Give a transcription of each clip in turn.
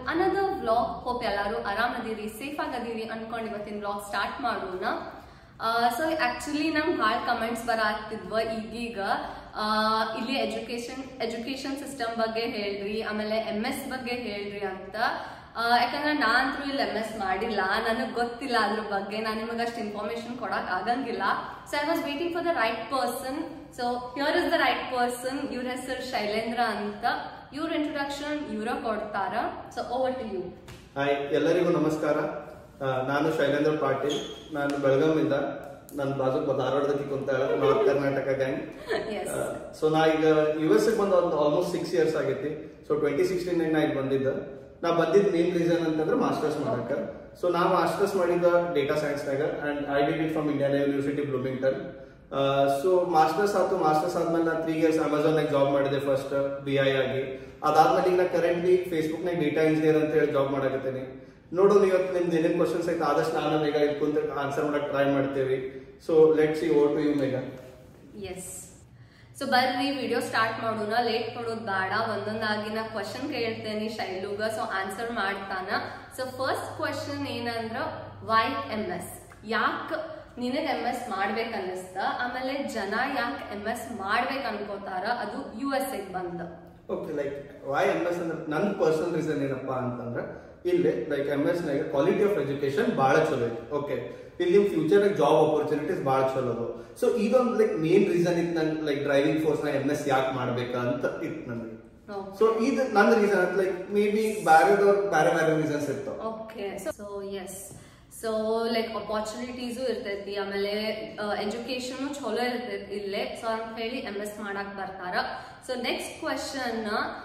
Another vlog hope ಎಲ್ಲರೂ ಆರಾಮದಿರಿ safe ಆಗದಿರಿ ಅನ್ಕೊಂಡು ಇವತ್ತಿನ ವ್ಲಾಗ್ ಸ್ಟಾರ್ಟ್ ಮಾಡೋಣ ಸೊ ಆಕ್ಚುಲಿ ನಮ್ಗೆ ಭಾಳ ಕಮೆಂಟ್ಸ್ ಬರಾಗ್ತಿದ್ವ ಈಗೀಗ ಆ, ಇಲ್ಲಿ ಎಜುಕೇಶನ್ ಎಜುಕೇಶನ್ ಸಿಸ್ಟಮ್ ಬಗ್ಗೆ ಹೇಳ್ರಿ ಆಮೇಲೆ ಎಮ್ ಎಸ್ ಬಗ್ಗೆ ಹೇಳ್ರಿ ಅಂತ ಆ, ಯಾಕಂದ್ರೆ ನಾನಂತೂ ಇಲ್ಲಿ ಎಮ್ ಎಸ್ ಮಾಡಿಲ್ಲ ನನಗೆ ಗೊತ್ತಿಲ್ಲ ಅದ್ರ ಬಗ್ಗೆ ನಾನು ನಿಮಗೆ ಅಷ್ಟು ಇನ್ಫಾರ್ಮೇಶನ್ ಕೊಡಕ್ ಆಗಂಗಿಲ್ಲ so I was waiting for the right person so here is the right person ಇವ್ರ ಹೆಸರು ಶೈಲೇಂದ್ರ ಅಂತ ಇವ್ರ ಇಂಟ್ರೊಡಕ್ಷನ್ ಇವರ ಕೊಡ್ತಾರ so over to you hi ಎಲ್ಲರಿಗೂ ನಮಸ್ಕಾರ ಆ, ನಾನು ಶೈಲೇಂದ್ರ ಪಾಟೀಲ್ ನಾನು ಬೆಳಗಾವಿಂದ ನನ್ನ ಬಾಜು ಧಾರವಾಡದಕ್ಕೆ ಕುಂತ north Karnataka gang yes so ನಾ ಈಗ ಯು ಎಸ್ ಬಂದ ಒಂದು ಆಲ್ಮೋಸ್ಟ್ ಸಿಕ್ಸ್ ಇಯರ್ಸ್ ಆಗೈತಿ ಸೊ ಟ್ವೆಂಟಿ ಸಿಕ್ಸ್ಟೀನ್ ನಾ ಇಲ್ಲಿ ಬಂದಿದ್ದ ನಾ ಬಂದಿದ್ ಮೇನ್ ರೀಸನ್ ಅಂತಂದ್ರೆ ಮಾಸ್ಟರ್ಸ್ ಮಾಡಕ ಸೊ ನಾ ಮಾಸ್ಟರ್ಸ್ ಮಾಡಿದ ಡೇಟಾ ಸೈನ್ಸ್ನಾಗ and I did it from Indian university Bloomington so masters ಆಯ್ತು ಮಾಸ್ಟರ್ಸ್ ಆದ್ಮೇಲೆ ನಾ ತ್ರೀ ಇಯರ್ಸ್ ಅಮೆಝಾನ್ ನಾಗ ಜಾಬ್ ಮಾಡಿದೆ ಫಸ್ಟ್ ಬಿ ಐ ಆಗಿ ಅದಾದ್ಮೇಲೆ ಈಗ ನಾ ಕರೆಂಟ್ಲಿ ಫೇಸ್ಬುಕ್ ನಾಗ ಡೇಟಾ ಇಂಜಿನಿಯರ್ ಅಂತ ಹೇಳಿ ಜಾಬ್ ಮಾಡಕತ್ತೀನಿ ನೋಡೋಣ ಇವತ್ತು ನಿಮ್ದು ಏನೇನು ಕ್ವಶನ್ಸ್ ಐತೆ ಆದಷ್ಟು ನಾನು ಈಗ ಇಲ್ಲಿ ಕುಂತ ಆನ್ಸರ್ ಮಾಡಕ್ ಟ್ರೈ ಮಾಡ್ತೇವೆ so let see oh to you ಮೇಗ ಎಸ್ ಸೊ ಬರ್ರಿ ವಿಡಿಯೋ ಸ್ಟಾರ್ಟ್ ಮಾಡೋಣ ಲೇಟ್ ಮಾಡೋದು ಬೇಡ ಒಂದೊಂದಾಗಿ ನಾ ಕ್ವಶನ್ ಕೇಳ್ತೇನೆ ಶೈಲುಗ ಸೊ ಆನ್ಸರ್ ಮಾಡ್ತಾನ ಸೊ ಫಸ್ಟ್ ಕ್ವಶನ್ ಏನಂದ್ರ ವೈ ಎಮ್ ಎಸ್ ಯಾಕೆ ನಿನಗೆ ಎಮ್ ಎಸ್ ಮಾಡ್ಬೇಕು ಅನ್ನಿಸ್ತ ಆಮೇಲೆ ಜನ ಯಾಕೆ ಎಮ್ ಎಸ್ ಮಾಡ್ಬೇಕು ಅನ್ಕೋತಾರ ಅದು ಯು ಎಸ್ ಎಗ್ ಬಂದ okay like why M S ಅಂದ್ರೆ ನನ್ನ ಪರ್ಸನಲ್ ರೀಸನ್ ಏನಪ್ಪಾ ಅಂತಂದ್ರೆ ಇಲ್ಲಿ ಲೈಕ್ ಎಮ್ ಎಸ್ ನಾಗ ಕ್ವಾಲಿಟಿ ಆಫ್ ಎಜುಕೇಶನ್ ಬಹಳ ಚಲೋ ಐತಿ ಓಕೆ ಇಲ್ಲಿ ನಿಮ್ ಫ್ಯೂಚರ್ ಜಾಬ್ ಆಪರ್ಚುನಿಟೀಸ್ ಬಹಳ ಚಲೋ ಅದಾವ ಸೊ ಇದೊಂದು ಲೈಕ್ ಮೇನ್ ರೀಸನ್ ಇತ್ತು ನನ್ ಲೈಕ್ ಡ್ರೈವಿಂಗ್ ಫೋರ್ಸ್ ನ ಎಮ್ ಎಸ್ ಯಾಕೆ ಮಾಡ್ಬೇಕಾ ಅಂತ ಇತ್ತು ನನಗೆ ಸೊ ಇದು ನನ್ನ ರೀಸನ್ ಅಂತ ಲೈಕ್ ಮೇ ಬಿ ಬ್ಯಾರೆದವ್ರ ಬ್ಯಾರೆ ಬ್ಯಾರೆ ರೀಸನ್ಸ್ ಇರ್ತಾವ okay so yes so like opportunities ಇರ್ತೈತಿ ಆಮೇಲೆ ಎಜುಕೇಶನ್ ಚಲೋ ಇರ್ತೈತಿ ಇಲ್ಲೇ ಸೊ ಅಂತ ಹೇಳಿ ಎಮ್ ಎಸ್ ಮಾಡಕ್ ಬರ್ತಾರ so next question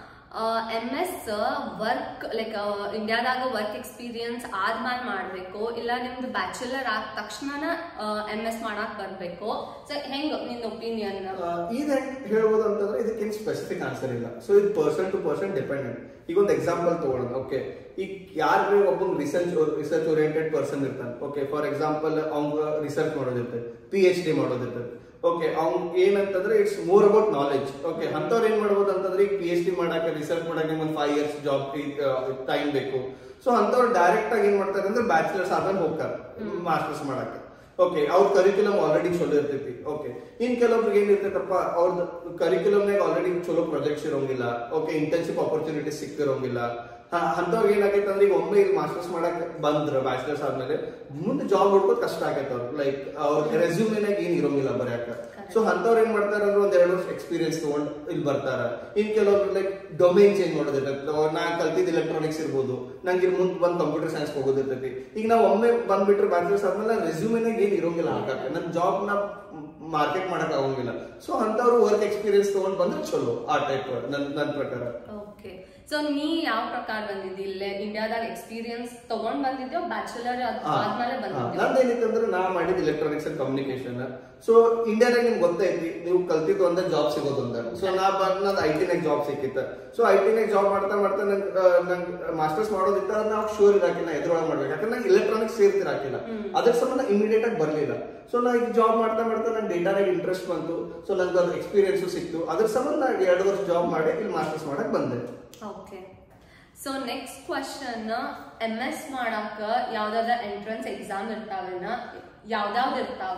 M S work like ಇಂಡಿಯಾದಾಗ ವರ್ಕ್ ಎಕ್ಸ್ಪೀರಿಯನ್ಸ್ ಆದ್ಮೇಲೆ ಮಾಡ್ಬೇಕು ಇಲ್ಲ ನಿಮ್ದು ಬ್ಯಾಚುಲರ್ ಆದ ತಕ್ಷಣ ಎಮ್ ಎಸ್ ಮಾಡಕ್ ಬರ್ಬೇಕು ಸೊ ಹೆಂಗ್ ನಿನ್ ಒಪಿನಿಯನ್ ಇದು ಹೆಂಗ್ ಹೇಳ್ಬೋದು ಅಂತಂದ್ರೆ ಇದಕ್ಕೇನು ಸ್ಪೆಸಿಫಿಕ್ ಆನ್ಸರ್ ಇಲ್ಲ ಸೊ ಇದು ಪರ್ಸನ್ ಟು ಪರ್ಸನ್ ಡಿಪೆಂಡೆಂಟ್ ಈಗ ಒಂದು ಎಕ್ಸಾಂಪಲ್ ತಗೊಳ್ಳೋಣ ಓಕೆ ಈಗ ಯಾರು ಒಬ್ಬ ರಿಸರ್ಚ್ ರಿಸರ್ಚ್ ಓರಿಯೆಂಟೆಡ್ ಪರ್ಸನ್ ಇರ್ತಾನೆ ಓಕೆ ಫಾರ್ ಎಕ್ಸಾಂಪಲ್ ಅವ್ಗ ರಿಸರ್ಚ್ ಮಾಡೋದಿರ್ತದೆ ಪಿ ಎಚ್ ಡಿ ಮಾಡೋದಿರ್ತದೆ ಓಕೆ ಅವ್ನ್ ಏನಂತಂದ್ರೆ it's more about knowledge okay ಅಂತವ್ರು ಏನ್ ಮಾಡ್ಬೋದು ಅಂತಂದ್ರೆ ಈಗ ಪಿ ಎಚ್ ಡಿ ಮಾಡಕ್ಕೆ ರಿಸರ್ಚ್ ಮಾಡಕ್ಕೆ ಒಂದು ಫೈವ್ ಇಯರ್ಸ್ ಜಾಬ್ ಟೈಮ್ ಬೇಕು ಸೊ ಅಂತವ್ರು ಡೈರೆಕ್ಟ್ ಆಗಿ ಏನ್ ಮಾಡ್ತಾರೆ ಅಂದ್ರೆ ಬ್ಯಾಚುಲರ್ಸ್ ಆದ್ಮೇಲೆ ಹೋಗ್ತಾರೆ ಮಾಸ್ಟರ್ಸ್ ಮಾಡಕ್ಕೆ ಓಕೆ ಅವ್ರ ಕರಿಕ್ಯುಲಮ್ ಆಲ್ರೆಡಿ ಚಲೋ ಇರ್ತೈತಿ ಓಕೆ ಇನ್ ಕೆಲವೊಬ್ರಿಗೆ ಏನಿರ್ತೈತಪ್ಪ ಅವ್ರದ್ದು ಕರಿಕ್ಯುಲಮ್ನಾಗ ಆಲ್ರೆಡಿ ಚಲೋ ಪ್ರಾಜೆಕ್ಟ್ಸ್ ಇರೋಂಗಿಲ್ಲ ಓಕೆ ಇಂಟರ್ನ್ಶಿಪ್ ಆಪರ್ಚುನಿಟೀಸ್ ಸಿಕ್ತಿರೋಂಗಿಲ್ಲ ಅಂತವ್ರಿಗೆ ಏನಾಗೈತೆ ಅಂದ್ರೆ ಈಗ ಒಮ್ಮೆ ಇಲ್ಲಿ ಮಾಸ್ಟರ್ಸ್ ಮಾಡಕ್ ಬಂದ್ರ ಬ್ಯಾಚುಲರ್ಸ್ ಆದ್ಮೇಲೆ ಮುಂದೆ ಜಾಬ್ ಹುಡ್ಕೋದ್ ಕಷ್ಟ ಆಗೈತೆ ಅವ್ರು ಲೈಕ್ ಅವ್ರ ರೆಸ್ಯೂಮೆನಾಗ ಏನ್ ಇರೋಂಗಿಲ್ಲ ಬರ್ಯಾಕ ಸೊ ಅಂತವ್ರು ಏನ್ ಮಾಡ್ತಾರ ಅಂದ್ರೆ ಒಂದ್ ಎರಡು ವರ್ಷ ಎಕ್ಸ್ಪೀರಿಯನ್ಸ್ ತಗೊಂಡ್ ಇಲ್ಲಿ ಬರ್ತಾರ ಇನ್ ಕೆಲವೊಬ್ರು ಲೈಕ್ ಡೊಮೈನ್ ಚೇಂಜ್ ಮಾಡೋದಿರ್ತೈತಿ ನಾ ಕಲ್ತಿದ್ ಎಲೆಕ್ಟ್ರಾನಿಕ್ಸ್ ಇರ್ಬೋದು ನಂಗೆ ಇಲ್ಲಿ ಮುಂದೆ ಬಂದ್ ಕಂಪ್ಯೂಟರ್ ಸೈನ್ಸ್ ಹೋಗೋದಿರ್ತೈತಿ ಈಗ ನಾವು ಒಮ್ಮೆ ಬಂದ್ಬಿಟ್ರೆ ಬ್ಯಾಚುಲರ್ಸ್ ಆದ್ಮೇಲೆ ರೆಸ್ಯೂಮೆನಾಗ ಏನ್ ಇರೋಂಗಿಲ್ಲ ಹಾಕಕ್ಕೆ ನನ್ ಜಾಬ್ ನ ಮಾರ್ಕೆಟ್ ಮಾಡಕ್ ಆಗೋಂಗಿಲ್ಲ ಸೊ ಅಂತವ್ರು ವರ್ಕ್ ಎಕ್ಸ್ಪೀರಿಯನ್ಸ್ ತಗೊಂಡ್ ಬಂದ್ರೆ ಚಲೋ ಆ ಟೈಪ್ ನನ್ ನನ್ ಪ್ರಕಾರ ಓಕೆ ಸೊ ನೀ ಯಾವ ಪ್ರಕಾರ ಬಂದಿದ್ದಿ ಇಲ್ಲೇ ಇಂಡಿಯಾದಾಗ ಎಕ್ಸ್ಪೀರಿಯನ್ಸ್ ತಗೊಂಡ್ ಬಂದಿದ್ಯೋ ಬ್ಯಾಚುಲರ್ ಆದ್ಮೇಲೆ ಬಂದಿದ್ಯೋ ನಂದೇನಿತ್ತಂದ್ರೆ ನಾ ಮಾಡಿದ ಎಲೆಕ್ಟ್ರಾನಿಕ್ಸ್ ಅಂಡ್ ಕಮ್ಯುನಿಕೇಶನ್ ಸೊ ಇಂಡಿಯಾದಾಗ ನಿಮ್ಗೆ ಗೊತ್ತೈತಿ ನೀವು ಕಲ್ತಿದ್ದು ಒಂದೇ ಜಾಬ್ ಸಿಗೋದು ಒಂದ ಸೊ ನಾ ಬಂದ್ ನಂದು ಐ ಟಿನಾಗ ಜಾಬ್ ಸಿಕ್ಕಿತ್ತ ಸೊ ಐ ಟಿನಾಗ ಜಾಬ್ ಮಾಡ್ತಾ ಮಾಡ್ತಾ ನಂಗೆ ನಂಗೆ ಮಾಸ್ಟರ್ಸ್ ಮಾಡೋದಿತ್ತ ಅದ್ ನಾವು ಶೂರ್ ಇರಾಕಿಲ್ಲ ಎದ್ರೊಳಗೆ ಮಾಡ್ಬೇಕು ಯಾಕಂದ್ರೆ ನಂಗೆ ಎಲೆಕ್ಟ್ರಾನಿಕ್ಸ್ ಸೇರ್ತಿರಾಕಿಲ್ಲ ಅದ್ರ ಸಂಬಂಧ ಇಮಿಡಿಯೇಟ್ ಆಗಿ ಬರ್ಲಿಲ್ಲ ಸೊ ನಾ ಈಗ ಜಾಬ್ ಮಾಡ್ತಾ ಮಾಡ್ತಾ ನಂಗೆ ಡೇಟಾನಾಗ ಇಂಟ್ರೆಸ್ಟ್ ಬಂತು ಸೊ ನಂಗೆ ಅದು ಎಕ್ಸ್ಪೀರಿಯನ್ಸು ಸಿಕ್ತು ಅದ್ರ ಸಂಬಂಧ ನಾ ಎರಡು ವರ್ಷ ಜಾಬ್ ಮಾಡಿ ಇಲ್ಲಿ ಮಾಸ್ಟರ್ಸ್ ಮಾಡಕ್ ಬಂದೆ okay so next question M S ಮಾಡಾಕ ಯಾವ್ದಾದ ಎಂಟ್ರೆನ್ಸ್ ಎಕ್ಸಾಮ್ ಇರ್ತಾವೇನ ಯಾವ್ದಾವ್ದು ಇರ್ತಾವ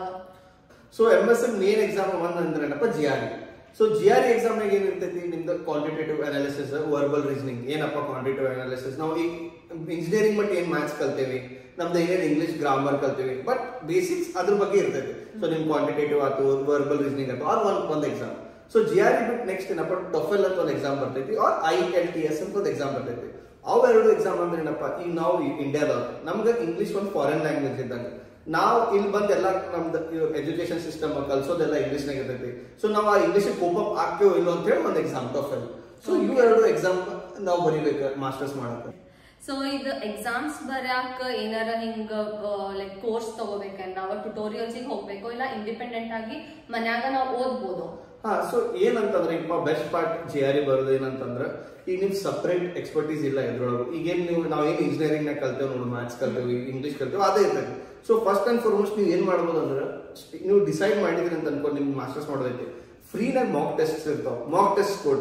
so M S main exam ಒಂದ್ ಅಂದ್ರೆ ಏನಪ್ಪ G R E so G R E exam ನಾಗ ಏನಿರ್ತೈತಿ ನಿಮ್ದು ಕ್ವಾಂಟಿಟೇಟಿವ್ ಅನಾಲಿಸಿಸ್ ವರ್ಬಲ್ ರೀಸನಿಂಗ್ ಏನಪ್ಪ ಕ್ವಾಂಟಿಟೇಟಿವ್ ಅನಾಲಿಸಿಸ್ ನಾವು ಈ ಇಂಜಿನಿಯರಿಂಗ್ ಮಟ್ಟ ಏನ್ ಮ್ಯಾಥ್ಸ್ ಕಲ್ತೇವಿ ನಮ್ದು ಏನೇನು ಇಂಗ್ಲಿಷ್ ಗ್ರಾಮರ್ ಕಲ್ತೇವಿ ಬಟ್ ಬೇಸಿಕ್ಸ್ ಅದ್ರ ಬಗ್ಗೆ ಇರ್ತೈತಿ ಸೊ ನಿಮ್ ಕ್ವಾಂಟಿಟೇಟಿವ್ ಆಯ್ತು ವರ್ಬಲ್ ರೀಸನಿಂಗ್ ಆಯ್ತು ಆರ್ ಒಂದ್ ಒಂದ್ exam so G R E ಬಿಟ್ಟು ನೆಕ್ಸ್ಟ್ ಏನಪ್ಪ ಟೊಫೆಲ್ ಅಂತ ಒಂದು ಎಕ್ಸಾಮ್ ಬರ್ತೈತಿ or I E L T ಅಂತ ಒಂದು ಎಕ್ಸಾಮ್ ಬರ್ತೈತಿ ಅವೆರಡು ಎಕ್ಸಾಮ್ ಅಂದ್ರೆ ಏನಪ್ಪ ಈಗ ನಾವು ಇಂಡಿಯಾದವ್ರು ನಮ್ಗೆ ಇಂಗ್ಲಿಷ್ ಒಂದು ಫಾರಿನ್ ಲ್ಯಾಂಗ್ವೇಜ್ ಇದ್ದಂಗೆ ನಾವು ಇಲ್ಲಿ ಬಂದ್ ಎಲ್ಲ ನಮ್ದು ಎಜುಕೇಶನ್ ಸಿಸ್ಟಮ್ ಕಲ್ಸೋದೆಲ್ಲ ಇಂಗ್ಲಿಷ್ ನಾಗ ಇರ್ತೈತಿ ಸೊ ನಾವು ಆ ಇಂಗ್ಲಿಷ್ ಕೋಪ್ ಅಪ್ ಆಗ್ತೇವೋ ಇಲ್ಲೋ ಅಂತ ಹೇಳಿ ಒಂದು ಎಕ್ಸಾಮ್ ಟೊಫೆಲ್ ಸೊ ಇವು ಎರಡು ಎಕ್ಸಾಮ್ ನಾವು ಬರೀಬೇಕು ಮಾಸ್ಟರ್ಸ್ ಮಾಡಕ್ಕೆ ಸೊ ಇದು ಎಕ್ಸಾಮ್ಸ್ ಬರ್ಯಾಕ ಏನಾರ ಹಿಂಗ ಲೈಕ್ ಕೋರ್ಸ್ ತಗೋಬೇಕನ್ನ ನಾವು ಟ್ಯುಟೋರಿಯಲ್ಸ್ ಹೋಗ್ಬೇಕು ಇಲ್ಲ ಇಂಡಿಪೆಂಡೆಂಟ್ ಆಗಿ ಮನ್ಯಾಗ ನಾವು ಓದ್ಬೋದು ಹಾ ಸೊ ಏನಂತಂದ್ರೆ ಈಗ best part G R E ಬರೋದು ಏನಂತಂದ್ರೆ ಈಗ ನಿಮ್ ಸಪ್ರೇಟ್ ಎಕ್ಸ್ಪರ್ಟೀಸ್ ಇಲ್ಲ ಇದ್ರೊಳಗೆ ಈಗೇನ್ ನೀವು ನಾವೇನ್ ಇಂಜಿನಿಯರಿಂಗ್ ನಾಗ ಕಲ್ತೇವೆ ನೋಡು ಮ್ಯಾಥ್ಸ್ ಕಲ್ತೇವೆ ಇಂಗ್ಲಿಷ್ ಕಲ್ತೇವೆ ಅದೇ ಇರ್ತದೆ ಸೊ ಫಸ್ಟ್ ಅಂಡ್ ಫಾರ್ಮೋಸ್ಟ್ ನೀವು ಏನ್ ಮಾಡ್ಬೋದು ಅಂದ್ರೆ ನೀವು ಡಿಸೈಡ್ ಮಾಡಿದ್ರಿ ಅಂತ ಅನ್ಕೊಂಡು ನಿಮ್ಗೆ ಮಾಸ್ಟರ್ಸ್ ಮಾಡೋದೈತಿ ಫ್ರೀನಾಗ ಮಾಕ್ ಟೆಸ್ಟ್ ಇರ್ತಾವ ಮಾಕ್ ಟೆಸ್ಟ್ ಕೊಡ್ರಿ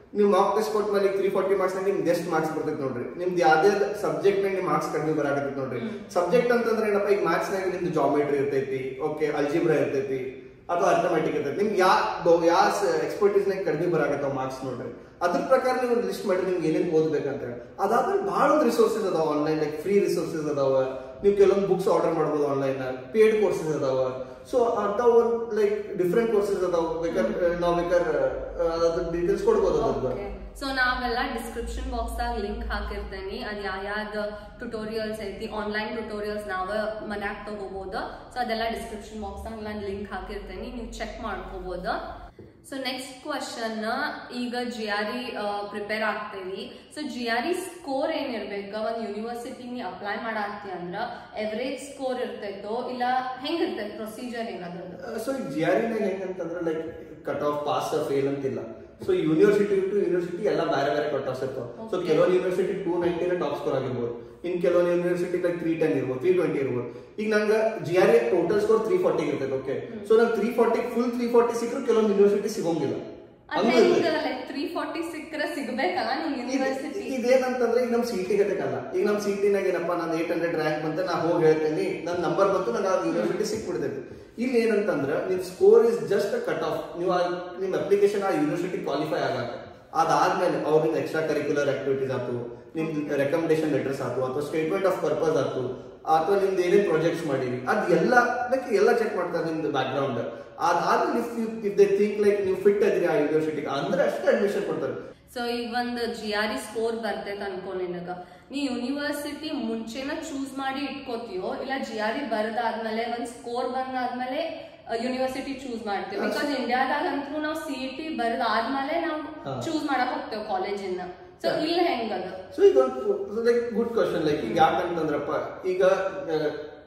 ನೀವು ಮಾರ್ಕ್ ಟೆಸ್ಟ್ ಕೊಟ್ಟ ಮೇಲೆ ತ್ರೀ ಫಾರ್ಟಿ ಮಾರ್ಕ್ಸ್ ನಿಮ್ಗೆ ಎಷ್ಟು ಮಾರ್ಕ್ಸ್ ಬರ್ತೈತೆ ನೋಡ್ರಿ ನಿಮ್ದು ಯಾವ್ದೇ ಸಬ್ಜೆಕ್ಟ್ ನಾಗ ನಿಮ್ ಮಾರ್ಕ್ಸ್ ಕಡಿಮೆ ಬರಾಕತ್ತೈತಿ ನೋಡ್ರಿ ಸಬ್ಜೆಕ್ಟ್ ಅಂತಂದ್ರೆ ಏನಪ್ಪ ಈಗ ಮ್ಯಾಥ್ಸ್ ನಾಗ ನಿಮ್ದು ಜಾಮೆಟ್ರಿ ಇರ್ತೈತಿ ಓಕೆ ಅಲ್ಜಿಬ್ರಾ ಇರ್ತೈತಿ ಅಥವಾ ಅರ್ಥಮೆಟಿಕ್ ಇರ್ತೈತಿ ನಿಮ್ಗೆ ಯಾ ಯಾ ಎಕ್ಸ್ಪರ್ಟೀಸ್ ನಾಗ ಕಡಿಮೆ ಬರಾಕತ್ತಾವ ಮಾರ್ಕ್ಸ್ ನೋಡ್ರಿ ಅದ್ರ ಪ್ರಕಾರ ನೀವು ಲಿಸ್ಟ್ ಮಾಡಿ ನಿಮ್ಗೆ ಏನೇನ್ ಓದ್ಬೇಕಂತ ಹೇಳಿ ಅದಾದ್ಮೇಲೆ ಬಹಳ ಒಂದು ರಿಸೋರ್ಸಸ್ ಅದಾವ ಆನ್ಲೈನ್ ಲೈಕ್ ಫ್ರೀ ರಿಸೋರ್ಸಸ್ ಅದಾವ ನೀವು ಕೆಲವೊಂದು ಬುಕ್ಸ್ ಆರ್ಡರ್ ಮಾಡ್ಬೋದು ಆನ್ಲೈನ್ ಪೇಡ್ ಕೋರ್ಸಸ್ ಅದಾವ ಸೊ ಅಂತ ಒಂದು ಲೈಕ್ ಡಿಫ್ರೆಂಟ್ ಕೋರ್ಸಸ್ ಅದಾವ ಬೇಕಾದ್ರೆ ನಾವು ಬೇಕಾದ್ರೆ ಅದ್ರ ಡೀಟೇಲ್ಸ್ ಕೊಡ್ಬೋದು ಅದ್ರದ್ದು ಸೊ ನಾವೆಲ್ಲ ಡಿಸ್ಕ್ರಿಪ್ಷನ್ ಬಾಕ್ಸ್ ದಾಗ ಲಿಂಕ್ ಹಾಕಿರ್ತೇನೆ ಅದ್ ಯಾವ್ಯಾವ್ದು ಟ್ಯುಟೋರಿಯಲ್ಸ್ ಐತಿ ಆನ್ಲೈನ್ ಟ್ಯುಟೋರಿಯಲ್ಸ್ ನಾವ ಮನ್ಯಾಗ ತಗೋಬಹುದು ಸೊ ಅದೆಲ್ಲ ಡಿಸ್ಕ್ರಿಪ್ಷನ್ ಬಾಕ್ಸ್ ದಾಗ ನಾನು ಲಿಂಕ್ ಹಾಕಿರ್ತೇನೆ ನೀವು ಚೆಕ್ ಮಾಡ್ಕೋಬಹುದು ಸೊ ನೆಕ್ಸ್ಟ್ ಕ್ವಶನ್ ಈಗ ಜಿ ಆರ್ ಇ ಪ್ರಿಪೇರ್ ಆಗ್ತೇವಿ so G R E score ಏನಿರ್ಬೇಕ ಒಂದ್ ಯೂನಿವರ್ಸಿಟಿ ನೀ ಅಪ್ಲೈ ಮಾಡಾಕ್ತಿ ಅಂದ್ರ ಎವರೇಜ್ ಸ್ಕೋರ್ ಇರ್ತೈತೋ ಇಲ್ಲ ಹೆಂಗಿರ್ತೈತೆ ಪ್ರೊಸೀಜರ್ ಏನದ್ರದ್ದು ಸೊ ಈ ಜಿ ಆರ್ ಇನಾಗ ಹೆಂಗಂತಂದ್ರೆ like cut off pass fail ಅಂತಿಲ್ಲ ಸೊ ಯೂನಿವರ್ಸಿಟಿ ಟು ಯೂನಿವರ್ಸಿಟಿ ಎಲ್ಲ ಬೇರೆ ಬೇರೆ ಕಟ್ ಆಫ್ಸ್ ಇರ್ತಾವ ಸೊ Okay. ಕೆಲವೊಂದು ಯೂನಿವರ್ಸಿಟಿ ಟೂ ನೈಂಟಿನ ಟಾಪ್ ಸ್ಕೋರ್ ಆಗಿರ್ಬೋದು ಇನ್ ಕೆಲವೊಂದು ಯೂನಿವರ್ಸಿಟಿ ಲೈಕ್ ತ್ರೀ ಟೆನ್ ಇರ್ಬೋದು ತ್ರೀ ಟ್ವೆಂಟಿ ಇರ್ಬೋದು ಈಗ ನಂಗೆ G R E total score three forty ಇರ್ತೈತೆ ಓಕೆ ಸೊ ನಂಗೆ three forty full three forty ಸಿಕ್ಕರು ಕೆಲವೊಂದು ಯೂನಿವರ್ಸಿಟಿ ಸಿಗೋಂಗಿಲ್ಲ ಅದ್ ಹಂಗೂ ಹೆಂಗ ಇರ್ತೈತೆ. ಲೈಕ್ ತ್ರೀ ಫಾರ್ಟಿ ಸಿಕ್ಕರೆ ಸಿಗ್ಬೇಕಲ್ಲ ನಿಮ್ ಯೂನಿವರ್ಸಿಟಿ ಇದ್- ಇದೇನಂತಂದ್ರೆ ಈಗ ನಮ್ ಸಿಟಿ ಗತಕ್ಕಲ್ಲ ಈಗ ನಮ್ ಸಿಟಿನಾಗ ಏನಪ್ಪ ನಾನು ಏಟ್ ಹಂಡ್ರೆಡ್ ರ್ಯಾಂಕ್ ಬಂತ ನಾ ಹೋಗಿ ಹೇಳ್ತೇನೆ ನನ್ನ ನಂಬರ್ ಬಂತು ನನಗೆ ಆ ಯೂನಿವರ್ಸಿಟಿ ಸಿಕ್ಬಿಡ್ತೈತಿ ಇಲ್ಲಿ ಏನಂತಂದ್ರೆ ನಿಮ್ score is just cut off ನೀವು ಆ ನಿಮ್ ಅಪ್ಲಿಕೇಶನ್ ಆ ಯೂನಿವರ್ಸಿಟಿ ಕ್ವಾಲಿಫೈ ಆಗಾಕ ಅದಾದ್ಮೇಲೆ ಅವ್ರಿಂದ ಎಕ್ಸ್ಟ್ರಾ ಕರಿಕ್ಯುಲರ್ ಆಕ್ಟಿವಿಟೀಸ್ ಆಯ್ತು ನಿಮ್ದು ರೆಕಮೆಂಡೇಶನ್ ಲೆಟರ್ಸ್ ಆಯ್ತು ಅಥವಾ ಸ್ಟೇಟ್ಮೆಂಟ್ ಆಫ್ ಪರ್ಪಸ್ ಆಯ್ತು ಅಥವಾ ನಿಮ್ದು ಏನೇನ್ ಪ್ರಾಜೆಕ್ಟ್ಸ್ ಮಾಡಿರಿ ಅದ್ ಎಲ್ಲ ಲೈಕ್ ಎಲ್ಲ ಚೆಕ್ ಮಾಡ್ತಾರೆ ನಿಮ್ದು ಬ್ಯಾಕ್ ಗ್ರೌಂಡ್ ಅದಾದ್ಮೇಲೆ if if they think like ನೀವು ಫಿಟ್ ಇದ್ರಿ ಆ ಯೂನಿವರ್ಸಿಟಿಗೆ ಅಂದ್ರೆ ಅಷ್ಟೇ ಅಡ್ಮಿಷನ್ ಕೊಡ್ತಾರೆ ಸೊ ಈಗ ಒಂದು ಜಿ ಆರ್ ಇ ಸ್ಕೋರ್ ಬರ್ತೈತೆ ಅನ್ಕೋ ನಿನಗ ನೀ ಯೂನಿವರ್ಸಿಟಿ ಮುಂಚೆನ ಚೂಸ್ ಮಾಡಿ ಇಟ್ಕೋತೀಯೋ ಇಲ್ಲ ಜಿ ಆರ್ ಇ ಬರದಾದ್ಮೇಲೆ ಒಂದ್ ಸ್ಕೋರ್ ಬಂದಾದ್ಮೇಲೆ ಯೂನಿವರ್ಸಿಟಿ ಚೂಸ್ ಮಾಡ್ತೇವೆ ಬಿಕಾಸ್ ಇಂಡಿಯಾದಾಗಂತೂ ನಾವು ಸಿ ಇ ಟಿ ಬರದಾದ್ಮೇಲೆ ನಾವು ಹಾ. ಚೂಸ್ ಮಾಡಕ್ ಹೋಗ್ತೇವೆ ಕಾಲೇಜಿಂದ ಸೊ ಇಲ್ಲ ಹೆಂಗದ ಸೊ ಈಗ ಒಂದು ಲೈಕ್ ಗುಡ್ ಕ್ವಶನ್ ಲೈಕ್ ಈಗ ಯಾಕಂತಂದ್ರಪ್ಪ ಈಗ ಆ,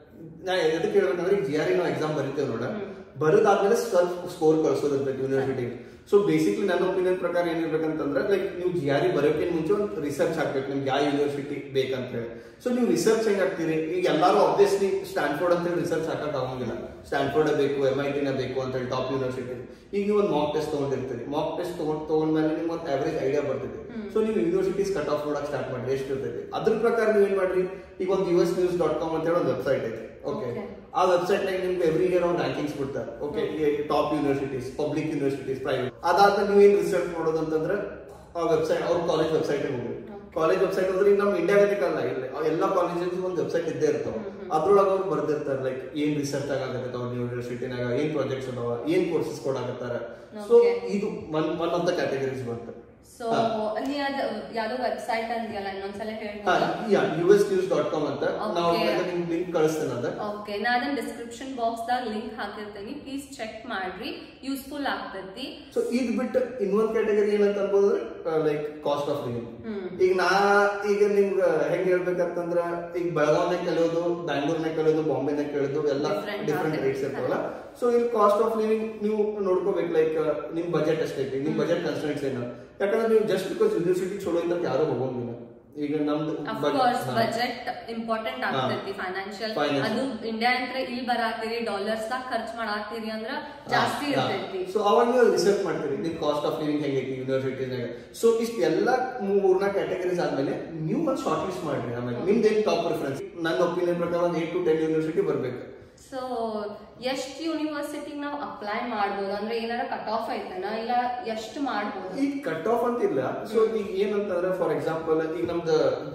ನಾ ಎದಕ್ಕೆ ಹೇಳ್ಬೇಕಂದ್ರೆ ಈಗ ಜಿ ಆರ್ ನಾವು ಎಕ್ಸಾಮ್ ಬರಿತೇವೆ ನೋಡ ಬರೋದಾದ್ಮೇಲೆ ಸ್ವಲ್ಪ ಸ್ಕೋರ್ ಕಳ್ಸೋದಿರ್ತೈತಿ ಯೂನಿವರ್ಸಿಟಿ ಸೊ ಬೇಸಿಕ್ಲಿ ನನ್ನ ಒಪಿನಿಯನ್ ಪ್ರಕಾರ ಏನಿರ್ಬೇಕಂತಂದ್ರೆ ಲೈಕ್ ನೀವು ಜಿ ಆರ್ ಬರೋಕ್ಕಿಂತ ಮುಂಚೆ ಒಂದು ರಿಸರ್ಚ್ ಹಾಕ್ಬೇಕು ನಿಮ್ಗೆ ಯಾವ ಯೂನಿವರ್ಸಿಟಿ ಬೇಕಂತ ಹೇಳಿ ಸೊ ನೀವು ರಿಸರ್ಚ್ ಹೆಂಗ್ ಹಾಕ್ತೀರಿ ಈಗ ಎಲ್ಲರೂ ಆಬ್ವಿಯಸ್ಲಿ ಸ್ಟ್ಯಾನ್ಫೋರ್ಡ್ ಅಂತ ಹೇಳಿ ರಿಸರ್ಚ್ ಹಾಕಕ್ ಆಗಂಗಿಲ್ಲ ಸ್ಟ್ಯಾನ್ಫೋರ್ಡ್ ಬೇಕು ಎಂ ಐ ಟಿನ ಬೇಕು ಅಂತ ಹೇಳಿ ಟಾಪ್ ಯೂನಿವರ್ಸಿಟಿ ಈಗ ನೀವು ಒಂದು ಮಾಕ್ ಟೆಸ್ಟ್ ತಗೊಂಡಿರ್ತೀರಿ ಮಾಕ್ ಟೆಸ್ಟ್ ತಗೊಂಡ್ ತಗೊಂಡ್ಮೇಲೆ ನಿಮ್ಗೆ ಒಂದು ಆವರೇಜ್ ಐಡಿಯಾ ಬರ್ತೈತಿ ಸೊ ನೀವು ಯೂನಿವರ್ಸಿಟೀಸ್ ಕಟ್ ಆಫ್ ನೋಡಕ್ ಸ್ಟಾರ್ಟ್ ಮಾಡ್ರಿ ಎಷ್ಟು ಇರ್ತೈತಿ ಅದ್ರ ಪ್ರಕಾರ ನೀವು ಏನ್ ಮಾಡ್ರಿ ಈಗ ಒಂದು U S news dot com ಅಂತ ಹೇಳಿ ಒಂದು ವೆಬ್ಸೈಟ್ ಐತಿ ಓಕೆ Okay. ಆ ವೆಬ್ಸೈಟ್ ನಾಗ ನಿಮ್ಗೆ ಎವ್ರಿ ಇಯರ್ ಒಂದು ರ್ಯಾಂಕಿಂಗ್ಸ್ ಬಿಡ್ತಾರೆ okay top universities public universities private ಅದಾದ್ಮೇಲೆ ನೀವು ಏನ್ ರಿಸರ್ಚ್ ಮಾಡೋದು ಅಂತಂದ್ರೆ ಆ ವೆಬ್ಸೈಟ್ ಅವ್ರ ಕಾಲೇಜ್ ವೆಬ್ಸೈಟ್ ಹೋಗ್ರಿ ಕಾಲೇಜ್ ವೆಬ್ಸೈಟ್ ಅಂದ್ರೆ ಈಗ ನಮ್ಮ ಇಂಡಿಯಾಗಲ್ಲ ಇಲ್ಲ ಎಲ್ಲ ಕಾಲೇಜಸ್ ಒಂದು ವೆಬ್ಸೈಟ್ ಇದ್ದೇ ಇರ್ತಾವ ಅದ್ರೊಳಗೆ ಅವ್ರು ಬರ್ದಿರ್ತಾರೆ ಲೈಕ್ ಏನ್ ರಿಸರ್ಚ್ ಆಗತ್ತೆ ಅವ್ರ ಯೂನಿವರ್ಸಿಟಿನಾಗ ಏನ್ ಪ್ರಾಜೆಕ್ಟ್ಸ್ ಅದಾವ ಏನ್ ಕೋರ್ಸಸ್ ಕೊಡಾಕತ್ತಾರ ಸೊ Okay. ಇದು one one of the categories ಬಂತು ಸೊ ನೀ ಅದ್ ಯಾವ್ದೋ ವೆಬ್ಸೈಟ್ ಅಂದಿಯಲ್ಲ ಇನ್ನೊಂದ್ಸಲ ಹಾ ಹೇಳ್ಬೋದಾ yeah U S news dot com ಅಂತ ನಾವು Okay. ನಿಮ್ಗೆ ಲಿಂಕ್ ಕಳಿಸ್ತೇನೆ ಅದ ಓಕೆ ನಾ ಅದನ್ನ ಡಿಸ್ಕ್ರಿಪ್ಷನ್ ಬಾಕ್ಸ್ ದಾಗ ಲಿಂಕ್ ಹಾಕಿರ್ತೀನಿ ಪ್ಲೀಸ್ ಚೆಕ್ ಮಾಡ್ರಿ ಯೂಸ್ಫುಲ್ ಆಗ್ತೈತಿ ಸೊ ಇದ್ ಬಿಟ್ಟು ಇನ್ನೊಂದ್ ಕ್ಯಾಟಗರಿ ಏನಂತ ಅನ್ಬೋದ್ರೆ like cost of living hmm ಈಗ ನಾ ಈಗ ನಿಮ್ಗ ಹೆಂಗ್ ಹೇಳ್ಬೇಕಂತಂದ್ರ ಈಗ ಬೆಳಗಾವ್ನಾಗ ಕಲಿಯೋದು ಬ್ಯಾಂಗ್ಳೂರ್ನಾಗ ಕಲಿಯೋದು ಬಾಂಬೆನಾಗ ಕಲಿಯೋದು ಎಲ್ಲ Different ಡಿಫ್ರೆಂಟ್ ಆಗ್ತೈತಿ. ರೇಟ್ಸ್ ಇರ್ತಾವಲ್ಲ ಸೊ ಇಲ್ಲಿ ಕಾಸ್ಟ್ ಆಫ್ ಲಿವಿಂಗ್ ನೀವು ನೋಡ್ಕೋಬೇಕು ಲೈಕ್ ನಿಮ್ ಬಜೆಟ್ ಎಷ್ಟೈತಿ ನಿಮ್ ಬಜೆಟ್ ಕನ್ಸ್ಟೆಂಟ್ಸ್ ಏನು ಯಾಕಂದ್ರೆ ನೀವು ಜಸ್ಟ್ ಬಿಕಾಸ್ ಯೂನಿವರ್ಸಿಟಿ ಚಲೋ ಇದ್ದಂತ ಯಾರು ಹೋಗೋಂಗಿಲ್ಲ ಈಗ ನಮ್ದು ಅಫ್ಕೋರ್ಸ್ budget- ಹಾ. ಬಜೆಟ್ ಇಂಪಾರ್ಟೆಂಟ್ ಆಗ್ತೈತಿ ಫೈನಾನ್ಷಿಯಲ್ Financial. ಅದು ಇಂಡಿಯಾ ಅಂತ ಇಲ್ಲಿ ಬರಾತಿರಿ ಡಾಲರ್ಸ್ ದಾಗ ಖರ್ಚು ಮಾಡಾತಿರಿ ಅಂದ್ರ ಜಾಸ್ತಿ ಇರ್ತೈತಿ ಸೊ ಅವಾಗ ನೀವು ರಿಸರ್ಚ್ ಮಾಡ್ತೀರಿ ನಿಮ್ ಕಾಸ್ಟ್ ಆಫ್ ಲಿವಿಂಗ್ ಹೆಂಗೈತಿ ಯೂನಿವರ್ಸಿಟೀಸ್ನಾಗ ಸೊ ಇಷ್ಟ ಎಲ್ಲ ಮೂರ್ನ ಕ್ಯಾಟಗರೀಸ್ ಆದ್ಮೇಲೆ ನೀವು ಒಂದು ಶಾರ್ಟ್ ಲಿಸ್ಟ್ ಮಾಡ್ರಿ ಆಮೇಲೆ ನಿಮ್ದು ಏನ್ ಟಾಪ್ ಪ್ರಿಫರೆನ್ಸ್ ನನ್ನ ಒಪಿನಿಯನ್ ಪ್ರಕಾರ ಒಂದು ಏಟ್ ಟು ಟೆನ್ ಯೂನಿವರ್ಸಿಟಿ ಬರ್ಬೇಕು ಸೊ ಎಷ್ಟ್ ಯೂನಿವರ್ಸಿಟಿ ನಾವು ಅಪ್ಲೈ ಮಾಡ್ಬೋದು ಅಂದ್ರೆ ಏನಾರ ಕಟ್ ಆಫ್ ಐತನ ಇಲ್ಲ ಎಷ್ಟು ಮಾಡ್ಬೋದು ಈಗ ಕಟ್ ಆಫ್ ಅಂತ ಇಲ್ಲ ಸೊ ಈಗ ಏನಂತಂದ್ರೆ ಫಾರ್ ಎಕ್ಸಾಂಪಲ್ ಈಗ ನಮ್ದು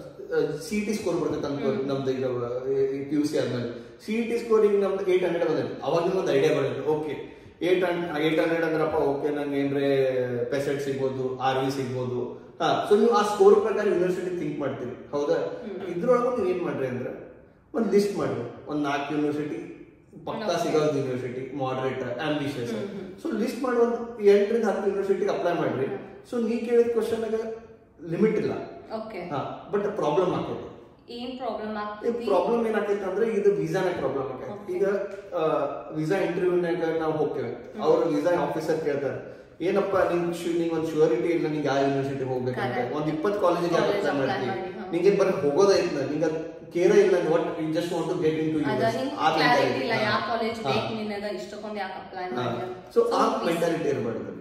ಸಿ ಟಿ ಸ್ಕೋರ್ ಬರ್ತೈತೆ ಅನ್ಕೋ ನಮ್ದು ಈಗ ಪಿ ಯು ಸಿ ಆದ್ಮೇಲೆ ಸಿ ಟಿ ಸ್ಕೋರ್ ಈಗ ನಮ್ದು ಏಟ್ ಹಂಡ್ರೆಡ್ ಬಂದೈತೆ ಅವಾಗ ನಿಮ್ಗೆ ಐಡಿಯಾ ಬರುತ್ತೆ ಓಕೆ ಏಟ್ ಏಟ್ ಹಂಡ್ರೆಡ್ ಅಂದ್ರಪ್ಪ ಓಕೆ ನಂಗೆ ಏನ್ರೆ ಪೆಸೆಟ್ ಸಿಗ್ಬೋದು ಆರ್ ವಿ ಸಿಗ್ಬೋದು ಹಾ ಸೊ ನೀವು ಆ ಸ್ಕೋರ್ ಪ್ರಕಾರ ಯೂನಿವರ್ಸಿಟಿ ಥಿಂಕ್ ಮಾಡ್ತೀರಿ ಹೌದಾ ಇದ್ರೊಳಗೆ ನೀವು ಏನ್ ಮಾಡ್ರಿ ಅಂದ್ರೆ ಒಂದು ಲಿಸ್ಟ್ ಮಾಡ್ರಿ ಒಂದು ನಾಲ್ಕು ಯೂನಿವರ್ಸಿಟಿ ಪಕ್ಕಾ ಸಿಗೋದು university moderate ambitious so list ಮಾಡಿ ಒಂದು ಎಂಟರಿಂದ ಹತ್ತು ಯೂನಿವರ್ಸಿಟಿಗೆ ಅಪ್ಲೈ ಮಾಡ್ರಿ ಸೊ ನೀ ಕೇಳಿದ ಕ್ವಶನ್ ಲಿಮಿಟ್ ಇಲ್ಲ ಓಕೆ ಹಾ ಬಟ್ ಪ್ರಾಬ್ಲಮ್ ಆಗ್ತೈತಿ ಏನ್ ಪ್ರಾಬ್ಲಮ್ ಈ ಆಗ್ತೈತಿ ಪ್ರಾಬ್ಲಮ್ ಏನಾಗ್ತೈತೆ ಅಂದ್ರೆ ಇದು ವೀಸಾನೇ ಪ್ರಾಬ್ಲಮ್ ಆಗೈತೆ ಈಗ ವೀಸಾ ಇಂಟರ್ವ್ಯೂನಾಗ ನಾವು ಹೋಗ್ತೇವೆ ಅವ್ರ ವೀಸಾ ಆಫೀಸರ್ ಕೇಳ್ತಾರೆ ಏನಪ್ಪ ನಿಂಗ್ ಶು ನಿಂಗ್ ಒಂದು ಶ್ಯೂರಿಟಿ ಇಲ್ಲ ನಿಂಗೆ ಯಾವ ಯೂನಿವರ್ಸಿಟಿ ಹೋಗ್ಬೇಕಂತ Correct. ಒಂದ್ ಇಪ್ಪತ್ತು ಕಾಲೇಜಿಗೆ College ಅಪ್ಲೈ apply ಮಾಡ್ತೀವಿ ಮಾಡಿ, ಹಾ. ನಿಂಗೆ ಬರೀ ಹೋಗೋದೈತ್ಲ ನಿಂಗೆ ಕೇರ ಇಲ್ಲ what you just want to get into ಅದ ನಿಂಗ್ ಕ್ಲಾರಿಟಿ ಇಲ್ಲ ಯಾವ ಕಾಲೇಜ್ ಬೇಕು ನಿನಗ ಇಷ್ಟಕ್ಕೊಂದು ಯಾಕೆ ಅಪ್ಲೈ ಮಾಡಿ ಸೊ ಆ ಮೆಂಟಾಲಿಟಿ ಇರಬಾರ್ದು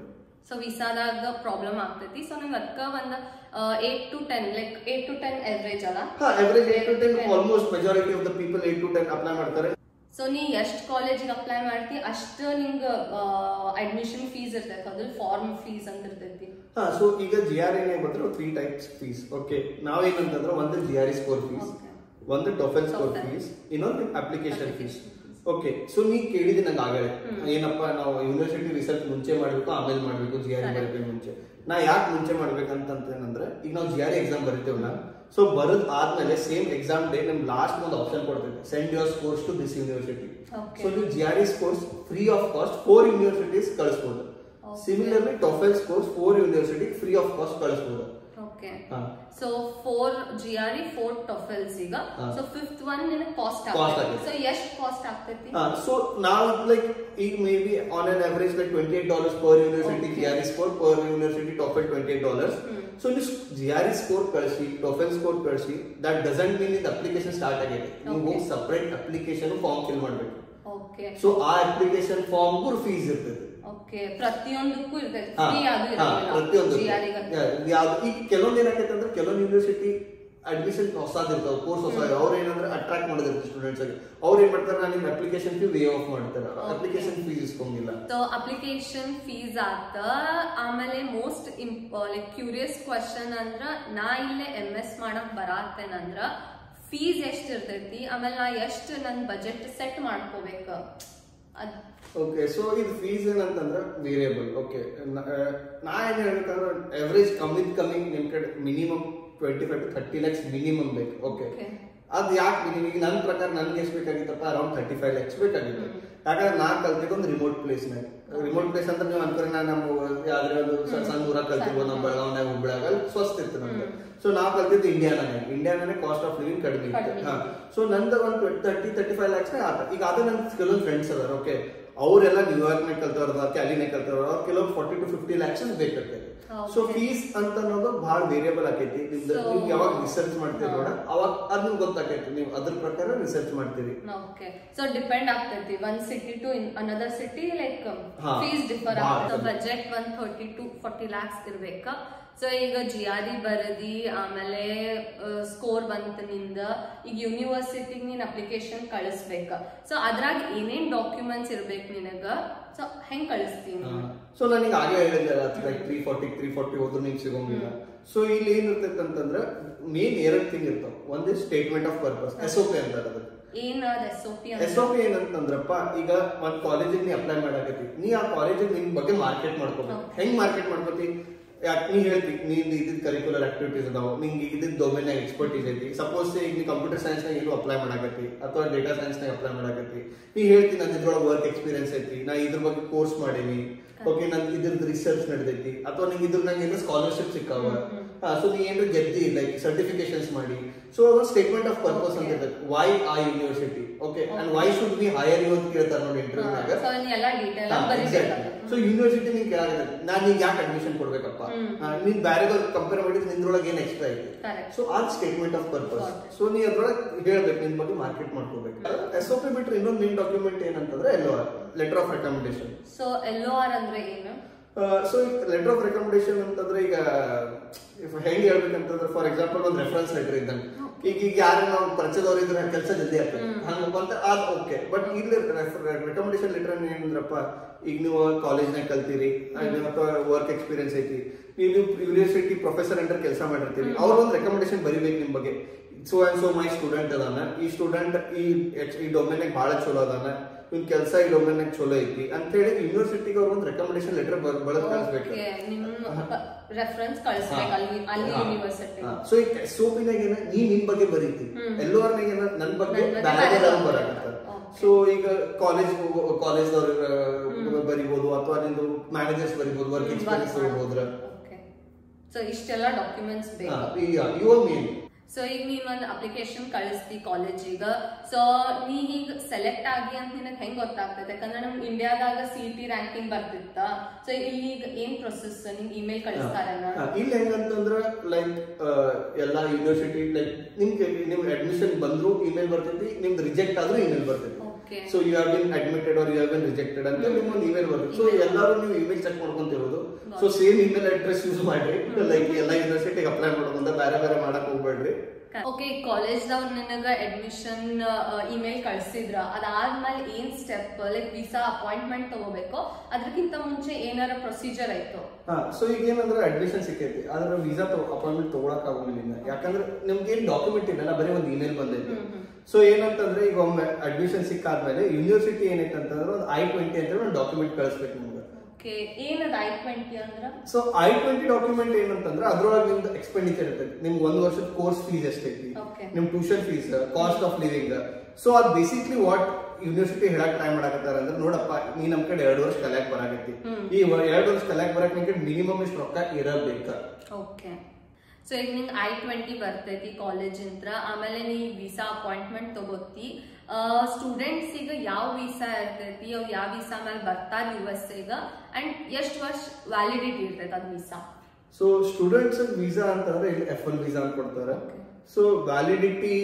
ಸೊ ವಿಸಾದಾಗ ಪ್ರಾಬ್ಲಮ್ ಆಗ್ತೈತಿ ಸೊ ನಿಮ್ಗೆ ಅದಕ್ಕ ಒಂದು eight to ten like eight to ten average ಅಲ್ಲ ಹಾ average eight to ten almost majority of the people eight to ten apply ಮಾಡ್ತಾರೆ ಸೊ ನೀ ಎಷ್ಟು ಕಾಲೇಜಿಗೆ ಅಪ್ಲೈ ಮಾಡ್ತಿ ಅಷ್ಟು ನಿಂಗೆ ಅಡ್ಮಿಷನ್ ಫೀಸ್ ಇರ್ತೈತೆ ಅದ್ರ ಫಾರ್ಮ್ ಫೀಸ್ ಅಂತ ಇರ್ತೈತಿ ಹಾ ಸೊ ಈಗ ಜಿ ಆರ್ ಎನ್ ಬಂದ್ರೆ ತ್ರೀ ಟೈಪ್ಸ್ ಫೀಸ್ ಓಕೆ ನಾವೇನಂತಂದ್ರೆ ಒಂದು G R E score fees Okay. ಒಂದು ಟೊಫೆಲ್ ಸ್ಕೋರ್ TOEFL. ಫೀಸ್ ಇನ್ನೊಂದು application fees Application fees. Okay so ನೀ ಕೇಳಿದೆ ನಂಗೆ ಆಗಲೇ ಏನಪ್ಪ ನಾವು ಯೂನಿವರ್ಸಿಟಿ ರಿಸಲ್ಟ್ ಮುಂಚೆ ಮಾಡ್ಬೇಕು ಆಮೇಲೆ ಮಾಡ್ಬೇಕು ಜಿ ಆರ್ Correct. ಬರೀಬೇಕು ಮುಂಚೆ ನಾ ಯಾಕೆ ಮುಂಚೆ ಮಾಡ್ಬೇಕಂತಂದ್ರೆ ಈಗ ನಾವು ಜಿ ಆರ್ ಎಕ್ಸಾಮ್ ಬರಿತೇವಲ್ಲ ಸೊ ಬರೋದ್ ಆದ್ಮೇಲೆ ಸೇಮ್ ಎಕ್ಸಾಮ್ ಡೇ ನಮ್ ಲಾಸ್ಟ್ ಒಂದು ಆಪ್ಷನ್ ಕೊಡ್ತೇವೆ send your scores to this university Okay. So ನೀವು G R E scores free of cost four universities ಕಳಿಸ್ಬೋದು Okay. Similarly TOEFL scores four university free of cost ಕಳಿಸ್ಬೋದು okay ಹಾ. So for G R E for TOEFLs ಈಗ ಹಾ. So fifth one ನಿನಗೆ cost Cost ಆಗ್ತೈತಿ ಆಗೈತಿ. So ಎಷ್ಟು cost ಆಗ್ತೈತಿ ಸೊ ನಾವು ಲೈಕ್ ಈಗ maybe on an average like twenty eight dollars per university Okay. G R E score per university TOEFL twenty eight dollars hmm. So ನೀವು G R E score ಕಳಿಸಿ TOEFL score ಕಳಿಸಿ that doesn't mean ಇದು application start ಆಗಿದೆ ನೀವು Okay. ಹೋಗಿ separate application form fill ಮಾಡಬೇಕು okay so ಆ application ಫಾರ್ಮ್ಗೂ ಫೀಸ್ ಇರ್ತದೆ ಓಕೆ ಪ್ರತಿಯೊಂದಕ್ಕೂ ಇರ್ತೈತಿ ಹಾ, ಫ್ರೀ ಅದು ಹಾ, ಪ್ರತಿಯೊಂದು ಜಿ ಆರ್ ಯಾವ್ದು ಈಗ ಕೆಲವೊಂದು ಏನಾಗೈತೆ ಅಂದ್ರೆ ಕೆಲವೊಂದು ಯೂನಿವರ್ಸಿಟಿ ಅಡ್ಮಿಷನ್ ಹೊಸದಿರ್ತಾವ ಕೋರ್ಸ್ ಹೊಸ ಅವ್ರು ಏನಂದ್ರೆ ಅಟ್ರಾಕ್ಟ್ ಮಾಡೋದಿರುತ್ತೆ ಸ್ಟೂಡೆಂಟ್ಸ್ ಆಗಿ ಅವ್ರು ಏನ್ ಮಾಡ್ತಾರೆ ನಾನು ನಿಮ್ ಅಪ್ಲಿಕೇಶನ್ ಫೀ ವೇ ಆಫ್ ಮಾಡ್ತಾರೆ Okay. ಅಪ್ಲಿಕೇಶನ್ ಫೀಸ್ ಇಸ್ಕೊಂಗಿಲ್ಲ ಸೊ ಅಪ್ಲಿಕೇಶನ್ ಫೀಸ್ ಆತ ಆಮೇಲೆ ಮೋಸ್ಟ್ ಲೈಕ್ ಕ್ಯೂರಿಯಸ್ ಕ್ವಶನ್ ಅಂದ್ರ ನಾ ಇಲ್ಲೇ ಎಂ ಎಸ್ ಮಾಡಕ್ ಬರಾತೇನಂದ್ರ ಫೀಸ್ ಎಷ್ಟ್ ಇರ್ತೈತಿ ಆಮೇಲೆ ನಾ ಎಷ್ಟ್ ನನ್ ಬಜೆಟ್ ಸೆಟ್ ಮಾಡ್ಕೋಬೇಕ ಅದ್ ಓಕೆ ಸೊ ಇದು ಫೀಸ್ ಏನಂತಂದ್ರೆ ವೇರಿಯಬಲ್ ಓಕೆ ನಾ ಏನ್ ಹೇಳ್ಬೇಕಂದ್ರೆ ಎವರೇಜ್ ಕಮ್ಮಿ ಕಮ್ಮಿ ನಿಮ್ ಕಡೆ minimum twenty five to thirty lakhs minimum ಬೇಕು ಓಕೆ Okay. ಅದ್ ಯಾಕೆ ಮಿನಿಮಮ್ ಈಗ ನನ್ನ ಪ್ರಕಾರ ನನ್ಗೆ ಎಷ್ಟು ಬೇಕಾಗಿತ್ತಪ್ಪ ಅರೌಂಡ್ ಥರ್ಟಿ ಫೈವ್ ಲ್ಯಾಕ್ಸ್ ಬೇಕಾಗಿತ್ತು ಯಾಕಂದ್ರೆ ನಾ ಕಲ್ತಿದ್ದು ಒಂದು ರಿಮೋಟ್ ಪ್ಲೇಸ್ ನಾಗ ರಿಮೋಟ್ ಪ್ಲೇಸ್ ಅಂತ ನೀವು ಅನ್ಕೊಂಡ್ರೆ ನಾನು ನಮ್ಮ ಯಾವ್ದಾರ ಒಂದು ಸಣ್ಣ ಸಣ್ಣ ಊರಾಗ ಕಲ್ತಿರ್ಬೋದು ನಮ್ಮ ಬೆಳಗಾವ್ನಾಗ ಹುಬ್ಳ್ಯಾಗ ಅಲ್ಲಿ ಸ್ವಸ್ಥ ಇತ್ತು ನಮ್ಗೆ ಸೊ ನಾವು ಕಲ್ತಿದ್ದು ಇಂಡಿಯಾನಾಗ ಇಂಡಿಯಾನೇ ಕಾಸ್ಟ್ ಆಫ್ ಲಿವಿಂಗ್ ಕಡಿಮೆ ಇತ್ತು ಕಡಿಮೆ. ಹಾ ಸೊ ನಂದು ಒಂದು ತರ್ಟಿ ತರ್ಟಿ ಫೈವ್ ಲ್ಯಾಕ್ಸ್ ಆತ ಈಗ ಅದು ನನ್ನ ಕೆಲವೊಂದು ಫ್ರೆಂಡ್ಸ್ ಅದಾರ ಓಕೆ ಅವರೆಲ್ಲ ನ್ಯೂಯಾರ್ಕ್ನಾಗ ಕಲ್ತವ್ರದ ಕ್ಯಾಲಿನಾಗ ಕಲ್ತವ್ರ ಅವ್ರು ಕೆಲವು ಫಾರ್ಟಿ ಟು ಫಿಫ್ಟಿ ಲ್ಯಾಕ್ಸ್ ಬೇಕಾಗ್ತದೆ ಸೊ Okay. ಫೀಸ್ ಅಂತ ಅನ್ನೋದು ಬಹಳ ವೇರಿಯಬಲ್ ಆಕೈತಿ ನಿಮ್ದು So- ನೀವು ಯಾವಾಗ ರಿಸರ್ಚ್ ಮಾಡ್ತೀರಿ ನೋಡ ಅವಾಗ ಅದ್ ನಿಮ್ಗೆ ಗೊತ್ತಾಕೈತಿ ನೀವು ಅದ್ರ ಪ್ರಕಾರ ರಿಸರ್ಚ್ ಮಾಡ್ತೀರಿ ಓಕೆ ಸೊ ಡಿಪೆಂಡ್ ಆಗ್ತೈತಿ one city to another city like ಹಾ. ಫೀಸ್ ಡಿಫರ್ ಹಾ. ಆಗ್ತದೆ budget one thirty to forty lakhs ಇರ್ಬೇಕ ಸೊ ಈಗ ಜಿ ಆರ್ ಇ ಬರದಿ ಆಮೇಲೆ ಸ್ಕೋರ್ ಬಂತ ನಿಂದ ಈಗ ಯೂನಿವರ್ಸಿಟಿಗೆ ನೀನ್ ಅಪ್ಲಿಕೇಶನ್ ಕಳಿಸ್ಬೇಕ ಸೊ ಅದ್ರಾಗ ಏನೇನ್ ಡಾಕ್ಯುಮೆಂಟ್ಸ್ ಇರ್ಬೇಕು ನಿನಗ ಸೊ ಹೆಂಗ್ ಕಳಿಸ್ತೀನಿ ಸೊ ನನಗೆ ಆಗಲೇ ಹೇಳಿದ್ದೆ like three forty three forty ಹೋದ್ರು ನಿಮ್ಗೆ ಸಿಗೋಂಗಿಲ್ಲ ಸೊ ಇಲ್ಲಿ ಏನಿರ್ತೈತೆ ಅಂತಂದ್ರೆ ಮೇನ್ ಎರಡು ಥಿಂಗ್ ಇರ್ತಾವ ಒಂದೇ statement of purpose S O P ಅಂತಾರೆ ಅದಕ್ಕೆ ಏನ್ S O P S O P ಏನಂತಂದ್ರಪ್ಪ ಈಗ ಒಂದ್ ಕಾಲೇಜಿಗೆ ನೀ ಅಪ್ಲೈ ಮಾಡಾಕತ್ತಿ ನೀ ಆ ಕಾಲೇಜಿಗೆ ನಿನ್ ಬಗ್ಗೆ ಮಾರ್ಕೆಟ್ ಮಾಡ್ಕೋಬೇಕು Okay. ಹೆಂಗ್ ಮಾರ್ಕೆಟ್ ಮಾಡ್ಕೋತಿ ಯಾಕೆ ನೀ ಹೇಳ್ತಿ ನೀನ್ ಇದ್ದಿದ್ ಕರಿಕ್ಯುಲರ್ ಆಕ್ಟಿವಿಟೀಸ್ ಅದಾವ ನಿಂಗೆ ಇದ್ದಿದ್ ಡೊಮೇನ್ ನಾಗ ಎಕ್ಸ್ಪರ್ಟೀಸ್ ಐತಿ ಸಪೋಸ್ ಈಗ ನೀ ಕಂಪ್ಯೂಟರ್ ಸೈನ್ಸ್ ನಾಗ ಏನು ಅಪ್ಲೈ ಮಾಡಾಕತ್ತಿ ಅಥವಾ ಡೇಟಾ ಸೈನ್ಸ್ ನಾಗ ಅಪ್ಲೈ ಮಾಡಾಕತ್ತಿ ನೀ ಹೇಳ್ತಿ ನನ್ ಇದ್ರೊಳಗೆ ವರ್ಕ್ ಎಕ್ಸ್ಪೀರಿಯನ್ಸ್ ಐತಿ ನಾ ಇದ್ರ ಬಗ್ಗೆ ಕೋರ್ಸ್ ಮಾಡೀನಿ ಓಕೆ ನನ್ ಇದ್ರದ್ದು ರಿಸರ್ಚ್ ನಡೆದೈತಿ ಅಥವಾ ನಿಂಗೆ ಇದ್ರ ನಂಗೆ ಏನೋ ಸ್ಕಾಲರ್ಶಿಪ್ ಸಿಕ್ಕಾವ ಸೊ ನೀ ಏನಾದ್ರು ಗೆದ್ದಿ ಲೈಕ್ ಸರ್ಟಿಫಿಕೇಶನ್ಸ್ ಮಾಡಿ ಸೊ ಒಂದು ಸ್ಟೇಟ್ಮೆಂಟ್ ಆಫ್ ಪರ್ಪಸ್ ಅಂತ ಇರ್ತೈತೆ ವೈ ಆ university okay and why should we hire you ಅಂತ ಕೇಳ್ತಾರೆ ನೋಡಿ ಇಂಟರ್ವ್ಯೂನಾಗ ಸೊ ಎಲ್ಲ ಡೀಟೇಲ್ ಬರೀಬೇಕಾಗುತ್ತೆ ಸೊ ಯೂನಿವರ್ಸಿಟಿ ನಿಂಗೆ ಕೇಳಾಗಿದೆ ನಾನು ನಿಂಗೆ ಯಾಕೆ ಅಡ್ಮಿಷನ್ ಕೊಡ್ಬೇಕಪ್ಪ ಹ್ಮ್. ಆ, ನೀನ್ ಬೇರೆದವ್ರು ಕಂಪೇರ್ ಮಾಡಿದ್ರೆ ನಿಂದ್ರೊಳಗೆ ಏನ್ ಎಕ್ಸ್ಟ್ರಾ ಐತಿ Correct. ಸೊ ಆ statement of purpose Got it. So ನೀ ಅದ್ರೊಳಗೆ ಹೇಳ್ಬೇಕು ನಿನ್ ಬಗ್ಗೆ ಮಾರ್ಕೆಟ್ ಮಾಡ್ಕೋಬೇಕು ಎಸ್ ಒ ಪಿ ಬಿಟ್ರೆ ಇನ್ನೊಂದು ಮೇನ್ ಡಾಕ್ಯುಮೆಂಟ್ ಏನಂತಂದ್ರೆ ಎಲ್ಲೋ letter of recommendation so L R ಅಂದ್ರೆ ಏನು ಸೊ ಲೆಟರ್ ಆಫ್ ರೆಕಮೆಂಡೇಶನ್ ಅಂತಂದ್ರೆ ಈಗ if ಹೆಂಗ್ ಹೇಳ್ಬೇಕಂತಂದ್ರೆ ಫಾರ್ ಎಕ್ಸಾಂಪಲ್ ಒಂದು ರೆಫರೆನ್ಸ್ ಲೆಟರ್ ಇದ್ದಂಗೆ ಈಗ ಈಗ ಯಾರು ನಾವು ಪರಿಚಯದವ್ರು ಇದ್ರೆ ಕೆಲಸ ಜಲ್ದಿ ಆಗ್ತದೆ ಹಂಗ ಬಂತ ಅದ್ ಓಕೆ ಬಟ್ ಇಲ್ಲಿ ರೆಕಮೆಂಡೇಶನ್ ಲೆಟರ್ ಏನಂದ್ರಪ್ಪ ಈಗ ನೀವು ಕಾಲೇಜ್ನಾಗ ಕಲ್ತೀರಿ ಅಥವಾ ವರ್ಕ್ ಎಕ್ಸ್ಪೀರಿಯನ್ಸ್ ಐತಿ ನೀವು ಯೂನಿವರ್ಸಿಟಿ ಪ್ರೊಫೆಸರ್ ಅಂಡರ್ ಕೆಲಸ ಮಾಡಿರ್ತೀರಿ ಅವ್ರ ಒಂದು ರೆಕಮೆಂಡೇಶನ್ ಬರಿಬೇಕು ನಿಮ್ ಬಗ್ಗೆ so and so my student ಅದಾನ ಈ ಸ್ಟೂಡೆಂಟ್ ಈ ex- ಈ ಡೊಮೇನ್ ಬಹಳ ಚಲೋ ಅದಾನ ಇವ್ನ ಕೆಲಸ ಈ ಡೊಮೇನ್ ಚಲೋ ಐತಿ ಅಂತ ಹೇಳಿ ಯೂನಿವರ್ಸಿಟಿಗೆ ಅವ್ರ ಒಂದು ರೆಕಮೆಂಡೇಶನ್ ಲೆಟರ್ ಬಳದ್ ಕಳಿಸ್ಬೇಕು ಓಕೆ ನಿಮ್ಮ ರೆಫರೆನ್ಸ್ ಕಳಿಸ್ಬೇಕು ಅಲ್ಲಿ ಅಲ್ಲಿ ಯೂನಿವರ್ಸಿಟಿ ಸೊ ಈ ಸೋಪಿನಾಗ ಏನ ನೀ ನಿನ್ ಬಗ್ಗೆ ಬರೀತಿ ಹ್ಮ್. ಎಲ್ಲೋರ್ನಾಗ ಏನ ನನ್ ಬಗ್ಗೆ ನನ್ ಬಗ್ಗೆ ಬೇರೆ ಬೇರೆ ಬರಾಕತ್ತಾರ Okay. ಸೊ ಈಗ ಕಾಲೇಜ್ ಕಾಲೇಜ್ದವ್ರು ಬರಿಬೋದು ಅಥವಾ ನಿಂದು ಮ್ಯಾನೇಜರ್ಸ್ ಬರಿಬೋದು ವರ್ಕ್ ಎಕ್ಸ್ಪೀರಿಯನ್ಸ್ ಬರಿಬೋದ್ರ ಓಕೆ ಸೊ ಇಷ್ಟೆಲ್ಲ ಡಾಕ್ಯುಮೆಂಟ್ಸ್ ಬೇಕು ಇವ ಮೇನ್ ಸೊ ಈಗ ನೀನ್ ಒಂದು ಅಪ್ಲಿಕೇಶನ್ ಕಳಿಸ್ತಿ ಕಾಲೇಜಿಗ ಸೊ ನೀ ಈಗ ಸೆಲೆಕ್ಟ್ ಆಗಿ ಅಂತ ನಿನಗೆ ಹೆಂಗ್ ಗೊತ್ತಾಗ್ತದೆ ಯಾಕಂದ್ರೆ ನಮ್ ಇಂಡಿಯಾದಾಗ ಸಿ ಟಿ ರ್ಯಾಂಕಿಂಗ್ ಬರ್ತಿತ್ತ ಸೊ ಇಲ್ಲಿ ಈಗ ಏನ್ ಪ್ರೊಸೆಸ್ ನಿಂಗೆ ಇಮೇಲ್ ಕಳಿಸ್ತಾರನ ಹಾ, ಇಲ್ಲಿ ಹೆಂಗಂತಂದ್ರ ಲೈಕ್ ಎಲ್ಲಾ ಯೂನಿವರ್ಸಿಟಿ ಲೈಕ್ ನಿಮ್ಗೆ ನಿಮ್ ಅಡ್ಮಿಷನ್ ಬಂದ್ರು ಇಮೇಲ್ ಬರ್ತೈತಿ ನಿಮ್ದು ರಿಜೆಕ್ಟ್ ಆದ್ರೂ ಇಮೇಲ್ ಬರ್ತೈತಿ Okay. So you have been admitted or you have been rejected ಅಂತ ನಿಮ್ಗೊಂದು ಇಮೇಲ್ ಬರುತ್ತೆ ಸೊ ಎಲ್ಲರೂ ನೀವು ಇಮೇಲ್ ಚೆಕ್ ಮಾಡ್ಕೊಂತಿರೋದು so same email address use ಮಾಡ್ರಿ ಲೈಕ್ ಎಲ್ಲ ಯೂನಿವರ್ಸಿಟಿಗೆ ಅಪ್ಲೈ ಮಾಡೋದಂತ ಬೇರೆ ಬೇರೆ ಮಾಡಕ್ ಹೋಗ್ಬೇಡ್ರಿ ಓಕೆ ಕಾಲೇಜ್ದವ್ರು ನಿನಗ ಅಡ್ಮಿಷನ್ ಇಮೇಲ್ ಕಳ್ಸಿದ್ರ ಅದಾದ್ಮೇಲೆ ಏನ್ ಸ್ಟೆಪ್ ಲೈಕ್ ವೀಸಾ ಅಪಾಯಿಂಟ್ಮೆಂಟ್ ತಗೋಬೇಕು ಅದಕ್ಕಿಂತ ಮುಂಚೆ ಏನಾರ ಪ್ರೊಸೀಜರ್ ಆಯ್ತು ಹಾ ಸೊ ಈಗ ಏನಂದ್ರೆ ಅಡ್ಮಿಷನ್ ಸಿಕ್ಕೈತಿ ಆದ್ರೆ ವೀಸಾ ಅಪಾಯಿಂಟ್ಮೆಂಟ್ ತಗೊಳಕ್ ಆಗೋದಿಲ್ಲ ಇನ್ನ. ಯಾಕಂದ್ರೆ ನಿಮ್ಗೆ ಏನ್ ಡಾಕ್ಯುಮೆಂಟ್ ಇಲ್ಲ ಬರೀ ಒಂದು ಇಮೇಲ್ ಬಂದೈತಿ ಸೊ ಏನಂತಂದ್ರೆ ಈಗ ಒಮ್ಮೆ ಅಡ್ಮಿಷನ್ ಸಿಕ್ಕಾದ್ಮೇಲೆ ಯೂನಿವರ್ಸಿಟಿ ಏನೈತೆ ಅಂತಂದ್ರೆ ಒಂದು ಐ ಟ್ವೆಂಟಿ ಅಂತ ಒಂದು ಡಾಕ್ಯುಮೆಂಟ್ ಕಳಿಸ್ಬೇಕು ನಿಮ್ಗೆ ಓಕೆ ಏನದ ಐ ಟ್ವೆಂಟಿ ಅಂದ್ರ ಸೊ ಐ ಟ್ವೆಂಟಿ ಡಾಕ್ಯುಮೆಂಟ್ ಏನಂತಂದ್ರೆ ಅದ್ರೊಳಗೆ ನಿಮ್ದು ಎಕ್ಸ್ಪೆಂಡಿಚರ್ ಇರ್ತೈತಿ ನಿಮ್ಗೆ ಒಂದ್ ವರ್ಷದ ಕೋರ್ಸ್ ಫೀಸ್ ಎಷ್ಟೈತಿ Okay. ನಿಮ್ tuition fees cost of living so ಅದ್ ಬೇಸಿಕ್ಲಿ ವಾಟ್ ಯೂನಿವರ್ಸಿಟಿ ಹೇಳಕ್ ಟ್ರೈ ಮಾಡಕತ್ತಾರ ಅಂದ್ರೆ ನೋಡಪ್ಪ ನೀ ನಮ್ ಕಡೆ ಎರಡು ವರ್ಷ ಕಲಿಯಾಕ್ ಬರಾಕತ್ತಿ ಈ ಎರಡು ವರ್ಷ ಕಲಿಯಾಕ್ ಬರಾಕ್ ನಿಮ್ಗೆ ಮಿನಿಮಮ್ ಇಷ್ಟು ರೊಕ್ಕ ಇರಬೇಕ ಓಕೆ ಸೊ ಈಗ ನಿಂಗೆ ಐ ಟ್ವೆಂಟಿ ಬರ್ತೈತಿ ಕಾಲೇಜಿಂದ ಆಮೇಲೆ ನೀ ವೀಸಾ ಅಪಾಯಿಂಟ್ಮೆಂಟ್ ತಗೋತಿ ಸ್ಟೂಡೆಂಟ್ಸ್ ಈಗ ಯಾವ ವೀಸಾ ಇರ್ತೈತಿ ಅವ್ರು ಯಾವ ವೀಸಾ ಮೇಲೆ ಬರ್ತಾರ ಯು ಎಸ್ ಈಗ ಅಂಡ್ ಎಷ್ಟು ವರ್ಷ ವ್ಯಾಲಿಡಿಟಿ ಇರ್ತೈತಿ ಅದು ವೀಸಾ ಸೊ ಸ್ಟೂಡೆಂಟ್ಸ್ ವೀಸಾ ಅಂತಂದ್ರೆ ಇಲ್ಲಿ ಎಫ್ ಒನ್ ವೀಸಾ ಅಂತ ಕೊಡ್ತಾರೆ ಸೊ ವ್ಯಾಲಿಡಿಟಿ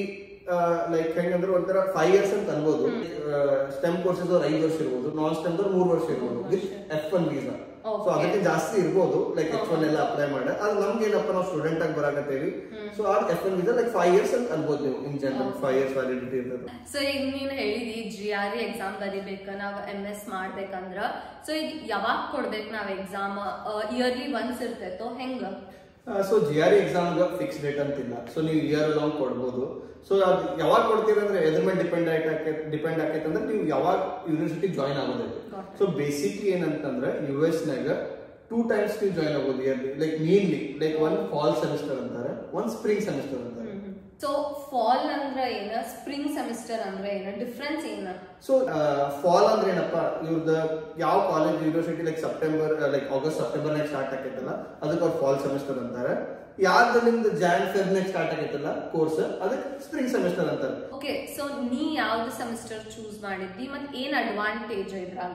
ಲೈಕ್ ಹೆಂಗಂದ್ರೆ ಒಂಥರ ಫೈವ್ ಇಯರ್ಸ್ ಅಂತ ಅನ್ಬೋದು ಸ್ಟೆಮ್ ಕೋರ್ಸಸ್ ಅವ್ರು ಐದು ವರ್ಷ ಇರ್ಬೋದು ನಾನ್ ಸ್ಟೆಮ್ ಅವ್ರು ಮೂರು ವರ್ಷ ಇರ್ಬೋದು with F one visa so Okay. ಅದಕ್ಕೆ ಜಾಸ್ತಿ ಇರ್ಬೋದು ಲೈಕ್ ಎಫ್ ಒನ್ ಎಲ್ಲ ಅಪ್ಲೈ ಮಾಡಿ ಅದು ನಮ್ಗೆ ಏನಪ್ಪ ನಾವು ಸ್ಟೂಡೆಂಟ್ ಆಗಿ ಬರಾಕತ್ತೇವಿ ಸೊ ಆ F one visa like five years ಅಂತ ಅನ್ಬೋದು ನೀವು in general five years validity ಇರ್ತದೆ ಸೊ ಈಗ ನೀನು ಹೇಳಿದಿ ಜಿ ಆರ್ ಎಕ್ಸಾಮ್ ಬರಿಬೇಕ ನಾವ್ ಎಂ ಎಸ್ ಮಾಡ್ಬೇಕಂದ್ರ ಸೊ ಈಗ ಯಾವಾಗ ಕೊಡ್ಬೇಕು ನಾವ್ ಎಕ್ಸಾಮ್ ಇಯರ್ಲಿ ಒನ್ಸ್ ಇರ್ತೈತೋ ಹೆಂಗ so G R exam fix date ಅಂತಿಲ್ಲ ಸೊ ನೀವು ಇಯರ್ ಲಾಂಗ್ ಕೊಡ್ಬೋದು ಸೊ ಅದು ಯಾವಾಗ ಕೊಡ್ತೀರಿ ಅಂದ್ರೆ ಎದ್ರ ಮೇಲೆ ಡಿಪೆಂಡ್ ಆಯ್ತು ಡಿಪೆಂಡ್ ಆಕೈತೆ ಅಂದ್ರೆ ನೀವು ಯಾವಾಗ ಯೂನಿವರ್ಸಿಟಿ ಜಾಯ್ನ್ ಆಗೋದೈತೆ Got it. ಸೊ ಬೇಸಿಕ್ಲಿ ಏನಂತಂದ್ರೆ ಯು ಎಸ್ ನಾಗ ಟೂ ಟೈಮ್ಸ್ ನೀವು ಜಾಯ್ನ್ ಆಗೋದು yearly like mainly like one fall semester ಅಂತಾರೆ ಒನ್ ಸ್ಪ್ರಿಂಗ್ ಸೆಮಿಸ್ಟರ್ ಅಂತಾರೆ ಸೊ ಫಾಲ್ ಅಂದ್ರ ಏನ ಸ್ಪ್ರಿಂಗ್ ಸೆಮಿಸ್ಟರ್ ಅಂದ್ರ ಏನ ಡಿಫ್ರೆನ್ಸ್ ಏನ ಸೊ ಫಾಲ್ ಅಂದ್ರೆ ಏನಪ್ಪ ಇವ್ರದ್ದು ಯಾವ college university like September like August September ನಾಗ ಸ್ಟಾರ್ಟ್ ಆಕೈತಲ್ಲ ಅದಕ್ಕೆ ಅವ್ರು ಫಾಲ್ ಸೆಮಿಸ್ಟರ್ ಅಂತಾರೆ ಯಾರ್ದು ನಿಮ್ದು ಜಾನ್ ಫೆಬ್ ನಾಗ ಸ್ಟಾರ್ಟ್ ಆಗೈತಲ್ಲ ಕೋರ್ಸ್ ಅದಕ್ಕೆ ಸ್ಪ್ರಿಂಗ್ ಸೆಮಿಸ್ಟರ್ ಅಂತಾರೆ ಓಕೆ ಸೊ ನೀ ಯಾವ್ದು ಸೆಮಿಸ್ಟರ್ ಚೂಸ್ ಮಾಡಿದ್ದಿ ಮತ್ ಏನ್ ಅಡ್ವಾಂಟೇಜ್ ಇದ್ರಾಗ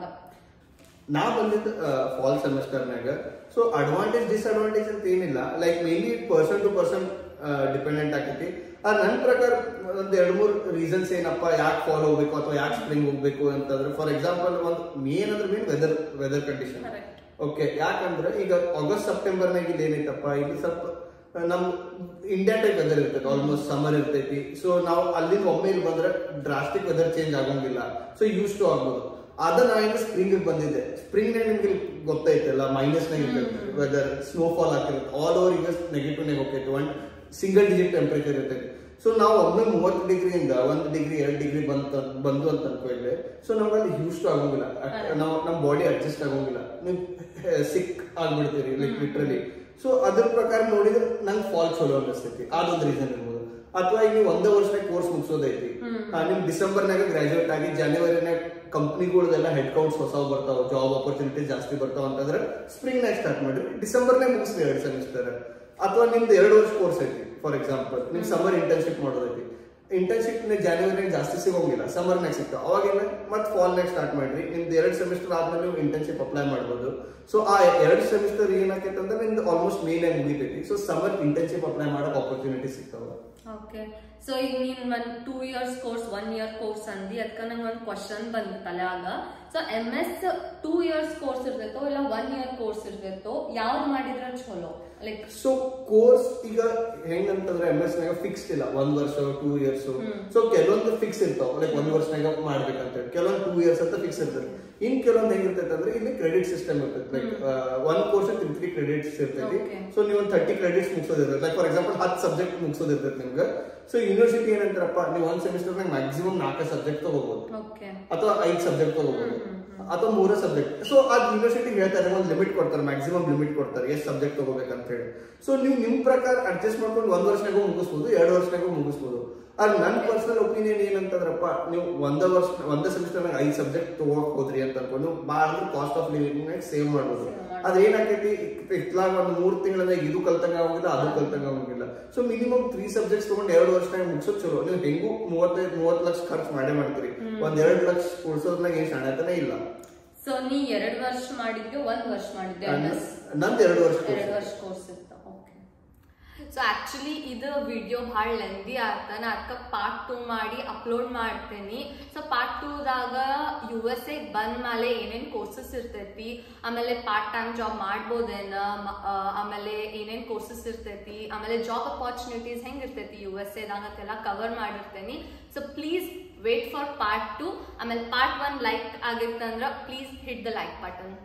ನಾ ಬಂದಿದ್ದು ಫಾಲ್ ಸೆಮಿಸ್ಟರ್ನಾಗ ಸೊ ಅಡ್ವಾಂಟೇಜ್ ಡಿಸ್ಅಡ್ವಾಂಟೇಜ್ ಅಂತ ಏನಿಲ್ಲ like mainly person to person dependent ಆಗೈತಿ ಅದ್ ನನ್ನ ಪ್ರಕಾರ ಒಂದ್ ಎರಡ್ ಮೂರ್ ರೀಸನ್ಸ್ ಏನಪ್ಪ ಯಾಕೆ ಫಾಲ್ ಹೋಗ್ಬೇಕು ಅಥವಾ ಯಾಕೆ ಸ್ಪ್ರಿಂಗ್ ಹೋಗ್ಬೇಕು ಅಂತಂದ್ರೆ ಫಾರ್ ಎಕ್ಸಾಂಪಲ್ ಒಂದ್ ಮೇನ್ ಅಂದ್ರೆ main weather weather condition Correct. Okay ಯಾಕಂದ್ರೆ ಈಗ ಆಗಸ್ಟ್ ಸೆಪ್ಟೆಂಬರ್ನಾಗ ಇಲ್ಲಿ ಏನೈತಪ್ಪ ಇಲ್ಲಿ ಸ್ವಲ್ಪ ನಮ್ ಇಂಡಿಯಾ ಟೈಪ್ ವೆದರ್ ಇರ್ತೈತಿ ಆಲ್ಮೋಸ್ಟ್ ಸಮ್ಮರ್ ಇರ್ತೈತಿ ಸೊ ನಾವು ಅಲ್ಲಿಂದ ಒಮ್ಮೆ ಇಲ್ಲಿ ಬಂದ್ರೆ ಡ್ರಾಸ್ಟಿಕ್ ವೆದರ್ ಚೇಂಜ್ ಆಗಂಗಿಲ್ಲ ಸೊ ಯೂಸ್ ಟು ಆಗ್ಬೋದು ಅದ ನಾನು ಸ್ಪ್ರಿಂಗ್ ಬಂದಿದ್ದೆ ಸ್ಪ್ರಿಂಗ್ ನಾಗ ನಿಮ್ಗೆ ಗೊತ್ತೈತಲ್ಲ ಮೈನಸ್ ನಾಗ ಇರ್ತೈತಿ ವೆದರ್ ಸ್ನೋಫಾಲ್ ಆಗ್ತಿರುತ್ತೆ ಆಲ್ ಓವರ್ ಈಗ ನೆಗೆಟಿವ್ ನಾಗ ಹೋಗ್ತೈತಿ ಒನ್ ಸಿಂಗಲ್ ಡಿಜಿಟ್ ಟೆಂಪರೇಚರ್ ಇರ್ತೈತಿ ಸೊ ನಾವು ಒಮ್ಮೆ ಮೂವತ್ತು ಡಿಗ್ರಿಯಿಂದ ಒಂದ್ ಡಿಗ್ರಿ ಎರಡ್ ಡಿಗ್ರಿ ಬಂತ ಬಂದು ಅಂತ ಅನ್ಕೊಂಡ್ರೆ ಸೊ ನಮ್ಗೆ ಅಲ್ಲಿ ಯೂಸ್ ಟು ಆಗಂಗಿಲ್ಲ ನಾವು ನಮ್ಮ ಬಾಡಿ ಅಡ್ಜಸ್ಟ್ ಆಗಂಗಿಲ್ಲ ನೀವು ಸಿಕ್ ಆಗ್ಬಿಡ್ತೀರಿ ಲೈಕ್ ಲಿಟ್ರಲಿ ಸೊ ಅದ್ರ ಪ್ರಕಾರ ನೋಡಿದ್ರೆ ನಂಗೆ ಫಾಲ್ ಚಲೋ ಅನಿಸ್ತೈತಿ ಅದೊಂದು ರೀಸನ್ ಇರ್ಬೋದು ಅಥವಾ ಈಗ ನೀವು ಒಂದೇ ವರ್ಷನಾಗ ಕೋರ್ಸ್ ಮುಗಿಸೋದೈತಿ ಆ, ನಿಮ್ ಡಿಸೆಂಬರ್ನಾಗ ಗ್ರಾಜುಯೇಟ್ ಆಗಿ ಜನವರಿನಾಗ ಕಂಪ್ನಿಗಳದೆಲ್ಲ ಹೆಡ್ ಕೌಂಟ್ಸ್ ಹೊಸ ಬರ್ತಾವ ಜಾಬ್ ಆಪರ್ಚುನಿಟಿ ಜಾಸ್ತಿ ಬರ್ತಾವ ಅಂತಂದ್ರೆ ಸ್ಪ್ರಿಂಗ್ ನಾಗ ಸ್ಟಾರ್ಟ್ ಮಾಡ್ರಿ ಡಿಸೆಂಬರ್ನಾಗ ಮುಗಿಸ್ರಿ ಎರಡು ಸೆಮಿಸ್ಟರ್ ಅಥವಾ ನಿಮ್ದು ಎರಡು ವರ್ಷ ಕೋರ್ಸ್ ಐತಿ ಫಾರ್ ಎಕ್ಸಾಂಪಲ್ ನಿಮ್ ಸಮ್ಮರ್ ಇಂಟರ್ನ್ಶಿಪ್ ಮಾಡೋದೈತಿ ಇಂಟರ್ನ್ಶಿಪ್ ಜಾನ್ವರಿ ಜಾಸ್ತಿ ಸಿಗೋಂಗಿಲ್ಲ ಸಮ್ಮರ್ ನಾಗ ಸಿಗ್ತಾವ ಅವಾಗೆಲ್ಲ ಮತ್ತೆ ಫಾಲ್ ನಾಗ ಸ್ಟಾರ್ಟ್ ಮಾಡ್ರಿ ನಿಮ್ದು ಎರಡು ಸೆಮಿಸ್ಟರ್ ಆದ್ಮೇಲೆ ನೀವು ಇಂಟರ್ನ್ಶಿಪ್ ಅಪ್ಲೈ ಮಾಡ್ಬೋದು ಸೊ ಆ ಎರಡು ಸೆಮಿಸ್ಟರ್ ಏನಾಕೈತೆ ಅಂದ್ರೆ ನಿಮ್ದು ಆಲ್ಮೋಸ್ಟ್ ಮೇನ್ ಆಗಿ ಮುಗಿತೈತಿ ಸೊ ಸಮ್ಮರ್ ಇಂಟರ್ನ್ಶಿಪ್ ಅಪ್ಲೈ ಮಾಡಕ್ ಆಪರ್ಚುನಿಟಿ ಸಿಗ್ತಾವ ಓಕೆ ಸೊ ಈಗ ನೀನ್ ಒಂದ್ two years course one year course ಅಂದಿ ಅದಕ್ಕ ನಂಗೆ ಒಂದು ಕ್ವಶನ್ ಬಂದು ತಲೆಯಾಗ so M S two years course ಇರ್ತೈತೋ ಇಲ್ಲ ಒನ್ ಇಯರ್ ಕೋರ್ಸ್ ಇರ್ತೈತೋ ಯಾವ್ದು ಮಾಡಿದ್ರ ಚಲೋ ಲೈಕ್ ಸೊ ಕೋರ್ಸ್ ಈಗ ಹೆಂಗಂತಂದ್ರೆ ಎಂ ಎಸ್ ನಾಗ ಫಿಕ್ಸ್ಡ್ ಇಲ್ಲ ಒಂದ್ ವರ್ಷ ಟೂ ಇಯರ್ಸ್ ಸೊ ಕೆಲವೊಂದು ಫಿಕ್ಸ್ ಇರ್ತಾವ ಲೈಕ್ ಒಂದ್ ವರ್ಷನಾಗ ಮಾಡ್ಬೇಕಂತ ಹೇಳಿ ಕೆಲವೊಂದು ಟೂ ಇಯರ್ಸ್ ಅಂತ ಫಿಕ್ಸ್ ಇರ್ತದೆ ಇನ್ ಕೆಲವೊಂದು ಹೆಂಗಿರ್ತೈತೆ ಅಂದ್ರೆ ಇಲ್ಲಿ ಕ್ರೆಡಿಟ್ ಸಿಸ್ಟಮ್ ಇರ್ತೈತೆ like one course three three credits ಇರ್ತೈತಿ Okay. ಸೊ ನೀವು ಒಂದು ಥರ್ಟಿ ಕ್ರೆಡಿಟ್ಸ್ ಮುಗಿಸೋದಿರ್ತೈತೆ ಲೈಕ್ ಫಾರ್ ಎಕ್ಸಾಂಪಲ್ ಹತ್ತು ಸಬ್ಜೆಕ್ಟ್ ಮುಗಿಸೋದಿರ್ತೈತೆ ನಿಮ್ಗೆ ಸೊ ಯೂನಿವರ್ಸಿಟಿ ಏನಂತಾರಪ್ಪ ನೀವು ಒಂದ್ ಸೆಮಿಸ್ಟರ್ನಾಗ ಮ್ಯಾಕ್ಸಿಮಮ್ ನಾಲ್ಕು ಸಬ್ಜೆಕ್ಟ್ ತಗೋಬಹುದು ಓಕೆ ಅಥವಾ ಐದು ಸಬ್ಜೆಕ್ಟ್ ತಗೋಬಹುದು ಅಥವಾ ಮೂರೇ ಸಬ್ಜೆಕ್ಟ್ ಸೊ ಆ ಯೂನಿವರ್ಸಿಟಿ ಹೇಳ್ತಾರೆ ಒಂದು ಲಿಮಿಟ್ ಕೊಡ್ತಾರೆ ಮ್ಯಾಕ್ಸಿಮಮ್ ಲಿಮಿಟ್ ಕೊಡ್ತಾರೆ ಎಷ್ಟು ಸಬ್ಜೆಕ್ಟ್ ತಗೋಬೇಕಂತ ಹೇಳಿ ಸೊ ನೀವು ನಿಮ್ ಪ್ರಕಾರ ಅಡ್ಜಸ್ಟ್ ಮಾಡ್ಕೊಂಡು ಒಂದ್ ವರ್ಷನಾಗೂ ಮುಗಿಸ್ಬೋದು ಎರಡು ವರ್ಷನಾಗೂ ಮುಗಿಸ್ಬೋದು ಆದ್ರೆ ನನ್ನ ಪರ್ಸನಲ್ ಒಪಿನಿಯನ್ ಏನಂತಂದ್ರಪ್ಪ ನೀವು ಒಂದೇ ವರ್ಷ ಒಂದೇ ಸೆಮಿಸ್ಟರ್ ಐದು ಸಬ್ಜೆಕ್ಟ್ ತಗೋಕ್ ಹೋದ್ರಿ ಅಂತ ಅನ್ಕೊಂಡು ಭಾಳ ಕಾಸ್ಟ್ ಆಫ್ ಲಿವಿಂಗ್ ಸೇವ್ ಮಾಡ್ಬೋದು ಅದ್ ಏನಾಕೈತಿ ಇತ್ಲಾಗ ಒಂದ್ ಮೂರ್ ತಿಂಗಳದಾಗ ಇದು ಕಲ್ತಂಗ ಆಗೋದಿಲ್ಲ ಅದು ಕಲ್ತಂಗ ಆಗೋದಿಲ್ಲ ಸೊ ಮಿನಿಮಮ್ ತ್ರೀ ಸಬ್ಜೆಕ್ಟ್ಸ್ ತಗೊಂಡ್ ಎರಡು ವರ್ಷನಾಗ ಮುಗಿಸೋದ್ ಚಲೋ ನೀವು ಹೆಂಗೂ ಮೂವತ್ತೈದು ಮೂವತ್ ಲಕ್ಷ ಖರ್ಚು ಮಾಡೇ ಮಾಡ್ತೀರಿ ಒಂದ್ ಎರಡ್ ಲಕ್ಷ ಉಳಿಸೋದ್ನಾಗ ಏನ್ ಶಾಣತನೇ ಇಲ್ಲ ಸೊ ನೀ ಎರಡ್ ವರ್ಷ ಮಾಡಿದ್ದೆ ಒಂದ್ ವರ್ಷ ಮಾಡಿದ್ದೆ ಎಂ ಎಸ್ ನಂದ್ ಎರಡು ವರ್ಷ ಎರಡು ವರ್ಷ ಕೋರ್ಸ್ ಇತ್ತ ಓಕೆ ಸೊ ಆಕ್ಚುಲಿ ಇದು ವಿಡಿಯೋ ಭಾಳ ಲೆಂದಿ ಆತ ನಾ ಅದಕ್ಕೆ ಪಾರ್ಟ್ ಟೂ ಮಾಡಿ ಅಪ್ಲೋಡ್ ಮಾಡ್ತೇನೆ ಸೊ ಪಾರ್ಟ್ ಟೂದಾಗ ಯು ಎಸ್ ಎ ಬಂದ ಮೇಲೆ ಏನೇನು ಕೋರ್ಸಸ್ ಇರ್ತೈತಿ ಆಮೇಲೆ ಪಾರ್ಟ್ ಟೈಮ್ ಜಾಬ್ ಮಾಡ್ಬೋದೇನ ಮ- ಆ, ಆಮೇಲೆ ಏನೇನು ಕೋರ್ಸಸ್ ಇರ್ತೈತಿ ಆಮೇಲೆ ಜಾಬ್ ಅಪಾರ್ಚುನಿಟೀಸ್ ಹೆಂಗೆ ಇರ್ತೈತಿ ಯು ಎಸ್ ಎದಾಗ ಅಂತೆಲ್ಲ ಕವರ್ ಮಾಡಿರ್ತೇನೆ so please wait for part two ಆಮೇಲೆ ಪಾರ್ಟ್ ಒನ್ ಲೈಕ್ ಆಗಿತ್ತಂದ್ರೆ please hit the like button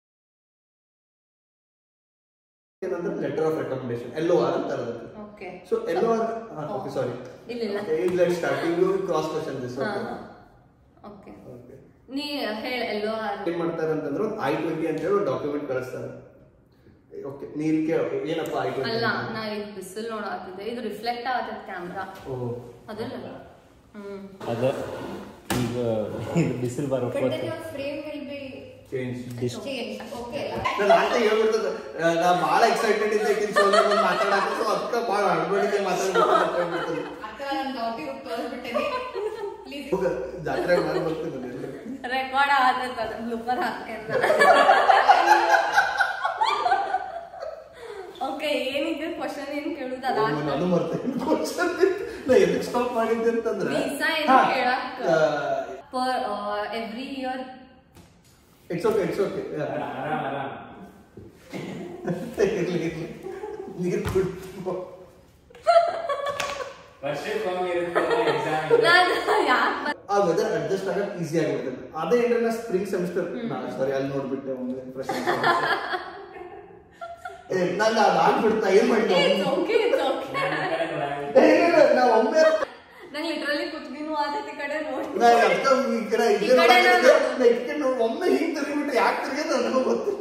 ಏನಂದ್ರೆ letter of recommendation L R ಅಂತಾರೆ ಅದಕ್ಕೆ okay so L R okay sorry ಇಲ್ಲ ಇಲ್ಲ ಈಗ ಸ್ಟಾರ್ಟಿಂಗ್ ಕ್ರಾಸ್ ಕ್ವಶನ್ ದಿಸ್ ಹಾ ಓಕೆ ನೀ ಹೇಳ ಎಲ್ಲೋ ಏನ್ ಮಾಡ್ತಾರೆ ಅಂತಂದ್ರೆ ಒಂದು ಐ ಟ್ವೆಂಟಿ ಅಂತ ಹೇಳಿ ಡಾಕ್ಯುಮೆಂಟ್ ಕಳಿಸ್ತಾರೆ ಓಕೆ ನೀನ್ ಕೇಳ ಏನಪ್ಪ ಐ ಟ್ವೆಂಟಿ ಅಲ್ಲ ನಾ ಈಗ ಬಿಸಿಲ್ ನೋಡಾತಿದ್ದೆ ಇದು ರಿಫ್ಲೆಕ್ಟ್ ಆಗತ್ತೆ ಕ್ಯಾಮ್ರಾ ಓ ಅದಲ್ಲ ಹ್ಮ್ ಅದ ಈಗ ಇದು ಬಿಸಿಲು ಬರೋ But then your frame will be change changed. Okay. ನಾನು ಆಂಟ ಹೇಳ್ಬಿಡ್ತದೆ ನಾ ಭಾಳ ಎಕ್ಸೈಟೆಡ್ ಇದ್ದೆ ಕಿನ್ ಸೋಲ್ ಬಂದು ಮಾತಾಡಕ್ಕೆ ಸೊ ಅದಕ್ಕೆ ಭಾಳ ಹಡ್ಬಡಿಗೆ ಮಾತಾಡ್ಬಿಡ್ತದೆ ಅಕ್ಕ ನಾನು ಡಾಟಿ ತೋರಿಸ್ಬಿಟ್ಟೇನೆ ಪ್ಲೀಸ್ ಹೋಗ ಜಾತ್ರೆ ಮಾಡಿ ಬರ್ತೀನಿ ರೆಕಾರ್ಡ್ ಆಗತ್ತೆ ಅದ ಬ್ಲೂಪರ್ ಹಾಕ್ಯಂತ ಓಕೆ ಏನಿದೆ ಕ್ವಶನ್ ಏನ್ ಕೇಳುದು ಅದ ನಾನು ಮರ್ತೇನೆ ಕ್ವಶನ್ ನಾ ಎದಕ್ಕೆ ಸ್ಟಾಪ್ ಮಾಡಿದ್ದೆ ಅಂತಂದ್ರೆ Visa ಏನು ಕೇಳಕ್ಕ? Per every year it's okay it's okay ಆರಾಮ್ ಆರಾಮ್ ಇರ್ಲಿ ಇರ್ಲಿ ನೀರು ಕುಡ್ತು ವರ್ಷಕ್ಕೊಮ್ಮೆ ಇರುತ್ತೆ ಎಕ್ಸಾಮ್ ನಾನು ಯಾಕೆ ಆ ವೆದರ್ ಅಡ್ಜಸ್ಟ್ ಆಗಕ್ಕೆ ಈಸಿ ಆಗಿರ್ತದೆ ಅದೇ ಏನ್ರ ನಾ ಸ್ಪ್ರಿಂಗ್ ಸೆಮಿಸ್ಟರ್ ಸಾರಿ ಅಲ್ಲಿ ನೋಡ್ಬಿಟ್ಟೆ ಒಂದು ಇಂಪ್ರೆಷನ್ ಏ ನಾನು ಅದು ಆಗ್ಬಿಡ್ತಾ ಏನ್ ಮಾಡಿದ್ದೆ ಇಟ್ಸ್ ಓಕೆ ಇಟ್ಸ್ ಓಕೆ ನಾ ಒಮ್ಮೆ ನಂಗೆ ಲಿಟ್ರಲಿ ಕುತ್ಗಿನೂ ಆದೈತಿ ಈ ಕಡೆ ನೋಡಿ ನಾ ಅರ್ಥ ಈ ಕಡೆ ಈ ಇಲ್ಲೇ ಕಡೆ ನೋಡಕ್ಕೆ ನೋಡು. ನಾ ಈ ಕಡೆ ನೋಡಿ ಒಮ್ಮೆ ಹಿಂಗ್ ತಿರುಗಿಬಿಟ್ಟು ಯಾಕೆ ತಿರುಗಿದೆ ನನಗೂ ಗೊತ್ತಿಲ್ಲ